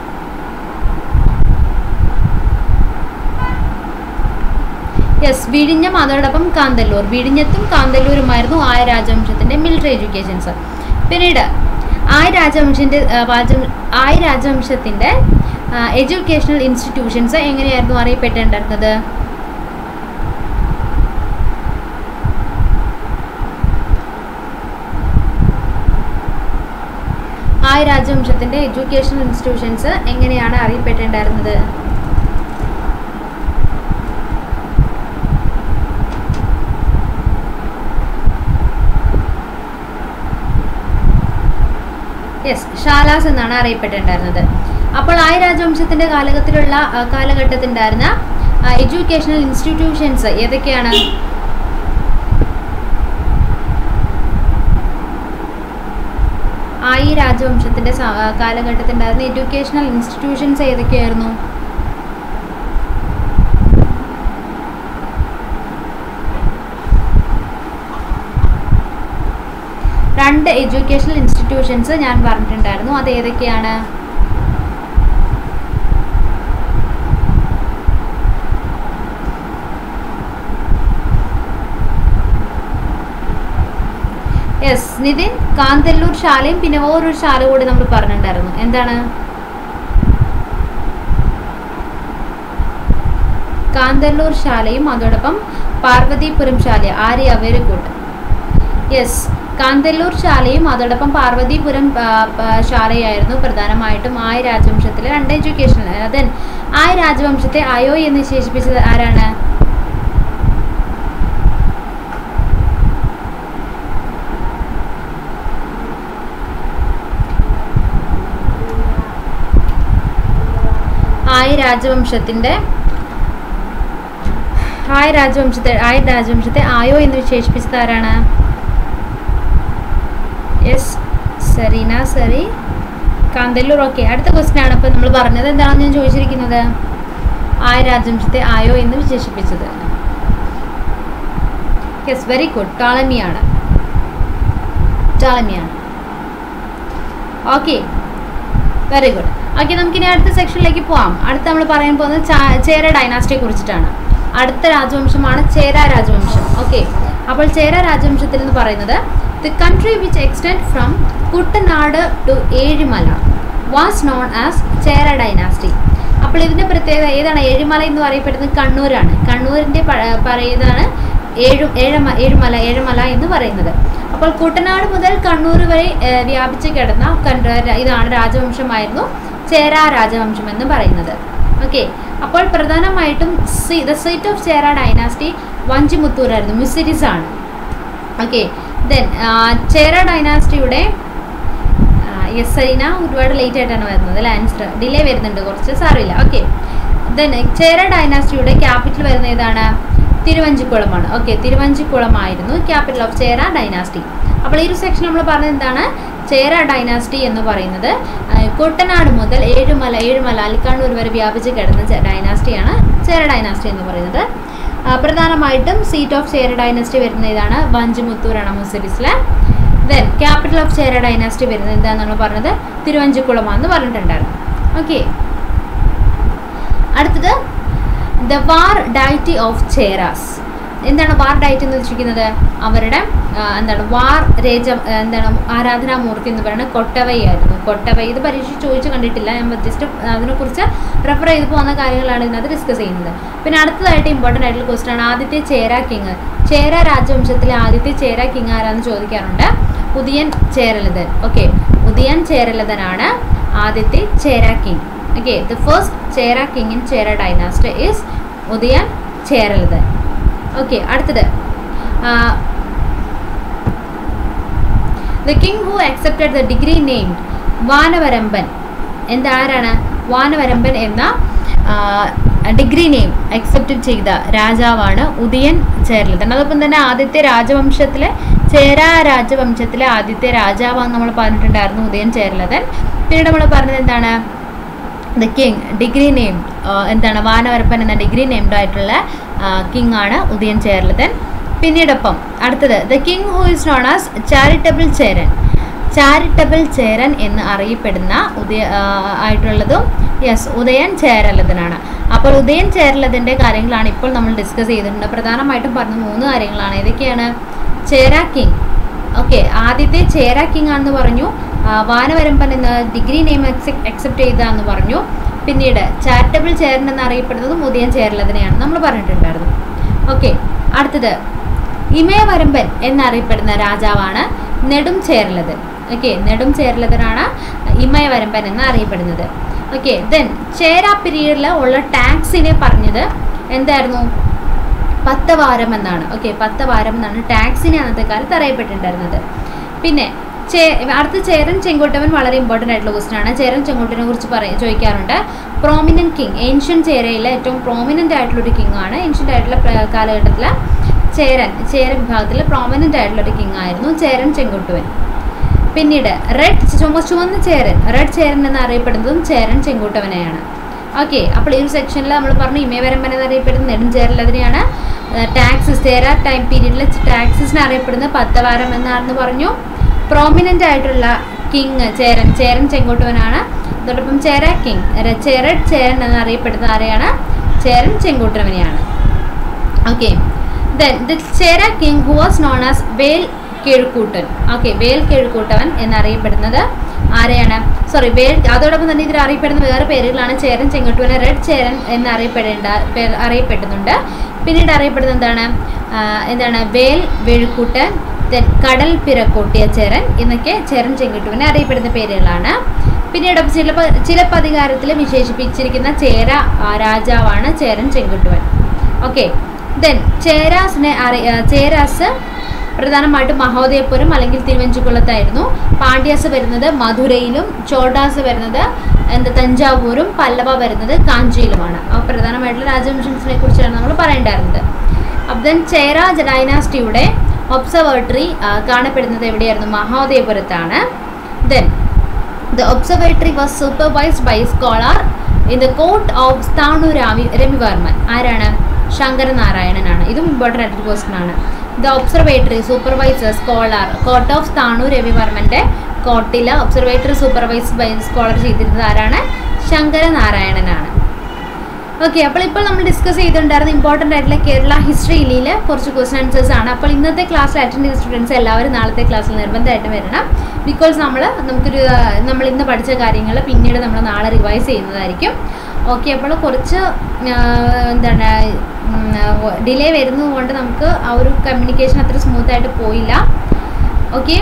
യെസ് വിഴിഞ്ഞം അതോടൊപ്പം കാന്തല്ലൂർ വിഴിഞ്ഞത്തും കാന്തല്ലൂരുമായിരുന്നു ആയ രാജവംശത്തിന്റെ മിലിറ്ററി എഡ്യൂക്കേഷൻസ് പിന്നീട് ആയ രാജവംശന്റെ ആ, രാജ- ആയ രാജവംശത്തിന്റെ എഡ്യൂക്കേഷണൽ ഇൻസ്റ്റിറ്റ്യൂഷൻസ് എങ്ങനെയായിരുന്നു അറിയപ്പെട്ടിട്ടുണ്ടായിരുന്നത് ആയ രാജവംശത്തിന്റെ എഡ്യൂക്കേഷണൽ ഇൻസ്റ്റിറ്റ്യൂഷൻസ് എങ്ങനെയാണ് അറിയപ്പെട്ടിട്ടുണ്ടായിരുന്നത് യെസ് ഷാലാസ് എന്നാണ് അറിയപ്പെട്ടിട്ടുണ്ടായിരുന്നത് അപ്പോൾ ആയ രാജവംശത്തിന്റെ കാലഘട്ടത്തിലുള്ള ആ, കാലഘട്ടത്തിലുണ്ടായിരുന്ന എഡ്യൂക്കേഷണൽ ഇൻസ്റ്റിറ്റ്യൂഷൻസ് ഏതൊക്കെയാണ് ആയി രാജവംശത്തിന്റെ സ- ആ, കാലഘട്ടത്തിലുണ്ടായിരുന്ന എഡ്യൂക്കേഷണൽ ഇൻസ്റ്റിറ്റ്യൂഷൻസ് ഏതൊക്കെയായിരുന്നു രണ്ട് എഡ്യൂക്കേഷണൽ ഇൻസ്റ്റിറ്റ്യൂഷൻസ് ഞാൻ പറഞ്ഞിട്ടുണ്ടായിരുന്നു അത് ഏതൊക്കെയാണ് യെസ് നിതിൻ കാന്തല്ലൂർ ശാലയും പിന്നെ വേറൊരു ശാല കൂടി നമ്മൾ പറഞ്ഞിട്ടുണ്ടായിരുന്നു എന്താണ് കാന്തല്ലൂർ ശാലയും അതോടൊപ്പം Parvathipuram Sala Arya very good yes Kanthalloor ശാലയും അതോടൊപ്പം പാർവതിപുരം ആ, ആ, ശാലയായിരുന്നു പ്രധാനമായിട്ടും ആയ രാജവംശത്തിലെ രണ്ട് എഡ്യൂക്കേഷൻ ദെൻ ആയ രാജവംശത്തെ അയോ എന്ന് വിശേഷിപ്പിച്ചത് ആരാണ് ആയ രാജവംശത്തിന്റെ ആയ രാജവംശത്തെ ആയ രാജവംശത്തെ ആയോ എന്ന് വിശേഷിപ്പിച്ചത് ആരാണ് yes Sereena sorry Kanthalloor okay അടുത്ത ക്വസ്റ്റ്യൻ ആണ് അപ്പോൾ നമ്മൾ പറഞ്ഞത് എന്താണെന്ന് ഞാൻ ചോദിച്ചിരിക്കുന്നത് ആയ രാജവംശത്തെ ആയോ എന്ന് വിശേഷിപ്പിച്ചത് യെസ് വെരി ഗുഡ് ടോളമിയാണ് ടോളമിയാണ് ഓക്കെ വെരി ഗുഡ് ഓക്കെ നമുക്കിനി അടുത്ത സെക്ഷനിലേക്ക് പോവാം അടുത്ത നമ്മൾ പറയാൻ പോകുന്നത് ചാ- ചേര ഡൈനാസ്റ്റിയെ കുറിച്ചിട്ടാണ് അടുത്ത രാജവംശമാണ് ചേര രാജവംശം ഓക്കെ അപ്പോൾ ചേര രാജവംശത്തിൽ എന്ന് പറയുന്നത് the country which extend from Kuttanad to Ezhimala was known as Chera dynasty അപ്പോൾ ഇതിൻ്റെ പ്രത്യേകത ഏതാണ് ഏഴിമല എന്ന് പറയപ്പെടുന്നത് കണ്ണൂരാണ് കണ്ണൂരിൻ്റെ പ- പറയുന്നതാണ് ഏഴു ഏഴമ ഏഴുമല ഏഴുമല എന്ന് പറയുന്നത് അപ്പോൾ കുട്ടനാട് മുതൽ കണ്ണൂർ വരെ ഏഹ്, വ്യാപിച്ച് കിടന്ന കണ്ട- ഇതാണ് രാജവംശമായിരുന്നു ചേര രാജവംശം എന്ന് പറയുന്നത് ഓക്കെ അപ്പോൾ പ്രധാനമായിട്ടും സി the seat of Chera dynasty വഞ്ചിമുത്തൂരായിരുന്നു മിസിരിസ് ആണ് ഓക്കെ ദെൻ ചേര ഡൈനാസ്റ്റിയുടെ യെസ് സരീന ഒരുപാട് ലേറ്റ് ആയിട്ടാണ് വരുന്നത് അല്ലേ ആൻസർ ഡിലേ വരുന്നുണ്ട് കുറച്ച് സാറില്ല ഓക്കെ ദെൻ ചേര ഡൈനാസ്റ്റിയുടെ ക്യാപിറ്റൽ വരുന്ന ഏതാണ് തിരുവഞ്ചിക്കുളമാണ് ഓക്കെ തിരുവഞ്ചിക്കുളമായിരുന്നു ക്യാപിറ്റൽ ഓഫ് ചേര ഡൈനാസ്റ്റി അപ്പോൾ ഈ ഒരു സെക്ഷൻ നമ്മൾ പറഞ്ഞത് എന്താണ് ചേര ഡൈനാസ്റ്റി എന്ന് പറയുന്നത് ആ, കുട്ടനാട് മുതൽ ഏഴുമല ഏഴുമല അലിക്കണ്ണൂർ വരെ വ്യാപിച്ച് കിടന്ന ചെ- ഡൈനാസ്റ്റിയാണ് ചേര ഡൈനാസ്റ്റി എന്ന് പറയുന്നത് ആ, പ്രധാനമായിട്ടും സീറ്റ് ഓഫ് ചേര ഡൈനാസ്റ്റി വരുന്ന ഇതാണ് വഞ്ചിമുത്തൂരാണ് മുസിരിസിലെ then capital of Chera dynasty വരുന്നത് എന്താണെന്ന് നമ്മൾ പറഞ്ഞത് തിരുവഞ്ചിക്കുളമാണെന്ന് പറഞ്ഞിട്ടുണ്ടായിരുന്നു ഓക്കെ അടുത്തത് the war deity of Cheras എന്താണ് വാർ ഡൈറ്റ് എന്ന് ഉദ്ദേശിക്കുന്നത് അവരുടെ ആ, എന്താണ് വാർ രേജ എന്താണ് ആരാധനാമൂർത്തി എന്ന് പറയുന്നത് കൊട്ടവയായിരുന്നു കൊട്ടവൈ ഇത് പരീക്ഷ ചോദിച്ച് കണ്ടിട്ടില്ല ഞാൻ ജസ്റ്റ് അതിനെക്കുറിച്ച് റെഫർ ചെയ്ത് പോകുന്ന കാര്യങ്ങളാണ് ഇതിനകത്ത് ഡിസ്കസ് ചെയ്യുന്നത് പിന്നെ അടുത്തതായിട്ട് ഇമ്പോർട്ടൻ്റ് ആയിട്ടുള്ള ക്വസ്റ്റൻ ആണ് ആദ്യത്തെ ചേര കിങ് ചേര രാജവംശത്തിലെ ആദ്യത്തെ ചേര കിങ് ആരാന്ന് ചോദിക്കാറുണ്ട് ഉദയൻ ചേരലതൻ ഓക്കെ ഉദയൻ ചേരലതനാണ് ആദ്യത്തെ Chera king okay the first Chera king in Chera dynasty is Udayan Cheralathan okay അടുത്തത് the king who accepted the degree named Vanavaramban എന്താ ആരാണ് വാനവരമ്പൻ എന്ന ഡിഗ്രി നെയിം അക്സെപ്റ്റ് ചെയ്ത രാജാവാണ് ഉദയൻ ചേരലതൻ അതോടൊപ്പം തന്നെ ആദ്യത്തെ രാജവംശത്തിലെ ചേര രാജവംശത്തിലെ ആദ്യത്തെ രാജാവാന്ന് നമ്മൾ പറഞ്ഞിട്ടുണ്ടായിരുന്നു ഉദയൻ ചേരലതൻ പിന്നീട് നമ്മൾ പറഞ്ഞത് എന്താണ് ദ കിങ് ഡിഗ്രി നെയിം എന്താണ് വാനവരപ്പൻ എന്ന ഡിഗ്രി നെയിംഡ് ആയിട്ടുള്ള കിങ് ആണ് ഉദയൻ ചേരലതൻ പിന്നീടൊപ്പം അടുത്തത് the king who is known as charitable Cheran charitable Cheran എന്ന് അറിയപ്പെടുന്ന ഉദയ ആ, ആയിട്ടുള്ളതും യെസ് ഉദയൻ ചേരലതനാണ് അപ്പോൾ ഉദയൻ ചേരലതൻ്റെ കാര്യങ്ങളാണ് ഇപ്പോൾ നമ്മൾ ഡിസ്കസ് ചെയ്തിട്ടുണ്ട് പ്രധാനമായിട്ടും പറഞ്ഞ മൂന്ന് കാര്യങ്ങളാണ് ഏതൊക്കെയാണ് ചേര കിങ് ഓക്കെ ആദ്യത്തെ ചേര കിങ് ആണെന്ന് പറഞ്ഞു ആ, വാനവരമ്പൻ എന്ന ഡിഗ്രി നെയിം അക്സെപ്റ്റ് ചെയ്ത എന്ന് പറഞ്ഞു പിന്നീട് ചാരിറ്റബിൾ ചേരൻ എന്നറിയപ്പെടുന്നതും ഉദയൻ ചേരലതിനെയാണ് നമ്മൾ പറഞ്ഞിട്ടുണ്ടായിരുന്നു ഓക്കെ അടുത്തത് ഇമയവരമ്പൻ എന്നറിയപ്പെടുന്ന രാജാവാണ് നെടും ചേരലതൻ ഓക്കെ നെടും ചേരലതനാണ് ഇമയവരമ്പൻ എന്ന് അറിയപ്പെടുന്നത് ഓക്കെ ദെൻ ചേര പീരീഡിൽ ഉള്ള ടാക്സിനെ പറഞ്ഞത് എന്തായിരുന്നു പത്തവാരം എന്നാണ് ഓക്കെ പത്തവാരം എന്നാണ് ടാക്സിനെ അന്നത്തെ കാലത്ത് അറിയപ്പെട്ടിട്ടുണ്ടായിരുന്നത് പിന്നെ ചേ അടുത്ത ചേരൻ ചെങ്കോട്ടവൻ വളരെ ഇമ്പോർട്ടൻ്റ് ആയിട്ടുള്ള ക്വസ്റ്റൻ ആണ് ചേരൻ ചെങ്കോട്ടനെ കുറിച്ച് പറയ ചോദിക്കാറുണ്ട് പ്രോമിനൻറ്റ് കിങ് ഏൻഷ്യൻ ചേരയിലെ ഏറ്റവും പ്രോമിനൻ്റ് ആയിട്ടുള്ള ഒരു കിങ് ആണ് ഏൻഷ്യൻ്റ് ആയിട്ടുള്ള കാലഘട്ടത്തിൽ ചേരൻ ചേര വിഭാഗത്തിലെ പ്രോമിനൻ്റ് ആയിട്ടുള്ള ഒരു കിങ് ആയിരുന്നു ചേരൻ ചെങ്കോട്ടുവൻ പിന്നീട് റെഡ് ചുമ ചുവന്ന ചേരൻ റെഡ് ചേരൻ എന്നറിയപ്പെടുന്നതും ചേരൻ ചെങ്കൂട്ടവനെയാണ് ഓക്കെ അപ്പോൾ ഈ ഒരു സെക്ഷനിൽ നമ്മൾ പറഞ്ഞു ഇമയവരമ്പൻ എന്നറിയപ്പെടുന്ന നെടുംചേരൽ അതിനെയാണ് ടാക്സിസ് ചേര ടൈം പീരീഡിൽ ടാക്സിസിനെ അറിയപ്പെടുന്ന പത്തവാരം എന്നാണെന്ന് പറഞ്ഞു പ്രോമിനൻ്റ് ആയിട്ടുള്ള കിങ് ചേരൻ ചേരൻ ചെങ്കോട്ടുവനാണ് അതോടൊപ്പം ചേര കിങ് ചേരഡ് ചേരൻ എന്നറിയപ്പെടുന്ന ആരെയാണ് ചേരൻ ചെങ്കോട്ടുവനെയാണ് okay then the Chera king who was known as Vel Kizhakkuttan okay Vel Kizhakkuttavan എന്നറിയപ്പെടുന്നത് ആരെയാണ് സോറി വേൽ അതോടൊപ്പം തന്നെ ഇതിൽ അറിയപ്പെടുന്ന വേറെ പേരുകളാണ് ചേരൻ ചെങ്കട്ടുവൻ റെഡ് ചേരൻ എന്നറിയപ്പെടേണ്ട പേർ അറിയപ്പെടുന്നുണ്ട് പിന്നീട് അറിയപ്പെടുന്നത് എന്താണ് ആ, എന്താണ് വേൽ വെഴുക്കൂട്ടൻ then കടൽ പിറക്കോട്ടിയ ചേരൻ എന്നൊക്കെ ചേരൻ ചെങ്കട്ടുവനെ അറിയപ്പെടുന്ന പേരുകളാണ് പിന്നീട് ചില ചില പതികാരത്തിൽ വിശേഷിപ്പിച്ചിരിക്കുന്ന ചേര ആ, രാജാവാണ് ചേരൻ ചെങ്കട്ടുവൻ ഓക്കെ ദെൻ ചേരാസിനെ അറി ആ, ചേരാസ് പ്രധാനമായിട്ടും മഹോദയപുരം അല്ലെങ്കിൽ തിരുവഞ്ചിക്കുളത്തായിരുന്നു പാണ്ഡ്യാസ് വരുന്നത് മധുരയിലും ചോട്ടാസ് വരുന്നത് എന്താ തഞ്ചാവൂരും പല്ലവ വരുന്നത് കാഞ്ചിയിലുമാണ് അപ്പോൾ പ്രധാനമായിട്ടുള്ള രാജവംശത്തിനെ കുറിച്ചാണ് നമ്മൾ പറയേണ്ടായിരുന്നത് അപ്പം ദെൻ ചേര ഡൈനാസ്റ്റിയുടെ ഒബ്സർവേറ്ററി കാണപ്പെടുന്നത് എവിടെയായിരുന്നു മഹോദയപുരത്താണ് then The observatory was supervised by a scholar in the court of Sthanu Rami Ravivarman ആരാണ് ശങ്കരനാരായണനാണ് ഇതും ഇമ്പോർട്ടൻ്റ് ആയിട്ടൊരു ക്വസ്റ്റൻ ആണ് the observatory supervisor scholar court of Sthanu രവിവർമ്മൻ്റെ കോർട്ടിൽ ഒബ്സർവേറ്ററി സൂപ്പർവൈസ് ബൈ സ്കോളർ ചെയ്തിരുന്നത് ആരാണ് ശങ്കരനാരായണനാണ് ഓക്കെ അപ്പോൾ ഇപ്പോൾ നമ്മൾ ഡിസ്കസ് ചെയ്തിട്ടുണ്ടായിരുന്ന ഇമ്പോർട്ടൻ്റ് ആയിട്ടുള്ള കേരള ഹിസ്റ്ററിയിൽ കുറച്ച് ക്വസ്റ്റൻ ആൻസേഴ്സ് ആണ് അപ്പോൾ ഇന്നത്തെ ക്ലാസ്സിൽ അറ്റൻഡ് ചെയ്ത സ്റ്റുഡൻസ് എല്ലാവരും നാളത്തെ ക്ലാസ്സിൽ നിർബന്ധമായിട്ടും വരണം ബിക്കോസ് നമ്മൾ നമുക്കൊരു ആ, നമ്മൾ ഇന്ന് പഠിച്ച കാര്യങ്ങൾ പിന്നീട് നമ്മൾ നാളെ റിവൈസ് ചെയ്യുന്നതായിരിക്കും ഓക്കെ അപ്പോൾ കുറച്ച് ആ, എന്താണ് ഡിലേ വരുന്നതുകൊണ്ട് നമുക്ക് ആ ഒരു കമ്മ്യൂണിക്കേഷൻ അത്ര സ്മൂത്ത് ആയിട്ട് പോയില്ല ഓക്കെ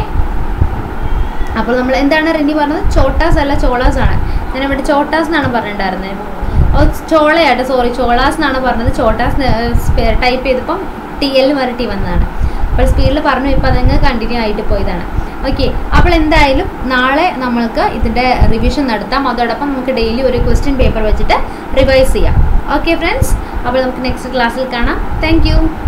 അപ്പോൾ നമ്മൾ എന്താണ് റിനി പറഞ്ഞത് ചോട്ടാസ് അല്ല ചോളാസ് ആണ് ഞാൻ ഇവിടെ ചോട്ടാസ് എന്നാണ് പറഞ്ഞിട്ടുണ്ടായിരുന്നത് ഓ ചോളയാട്ടോ സോറി ചോളാസ് എന്നാണ് പറഞ്ഞത് ചോട്ടാസ് ടൈപ്പ് ചെയ്തപ്പം ടി എൽ വരെ ടി വന്നതാണ് അപ്പോൾ സ്പീഡിൽ പറഞ്ഞു ഇപ്പോൾ അതങ്ങ് കണ്ടിന്യൂ ആയിട്ട് പോയതാണ് ഓക്കെ അപ്പോൾ എന്തായാലും നാളെ നമ്മൾക്ക് ഇതിൻ്റെ റിവിഷൻ നടത്താം അതോടൊപ്പം നമുക്ക് ഡെയിലി ഒരു ക്വസ്റ്റ്യൻ പേപ്പർ വെച്ചിട്ട് റിവൈസ് ചെയ്യാം ഓക്കെ ഫ്രണ്ട്സ് അപ്പോൾ നമുക്ക് നെക്സ്റ്റ് ക്ലാസ്സിൽ കാണാം താങ്ക്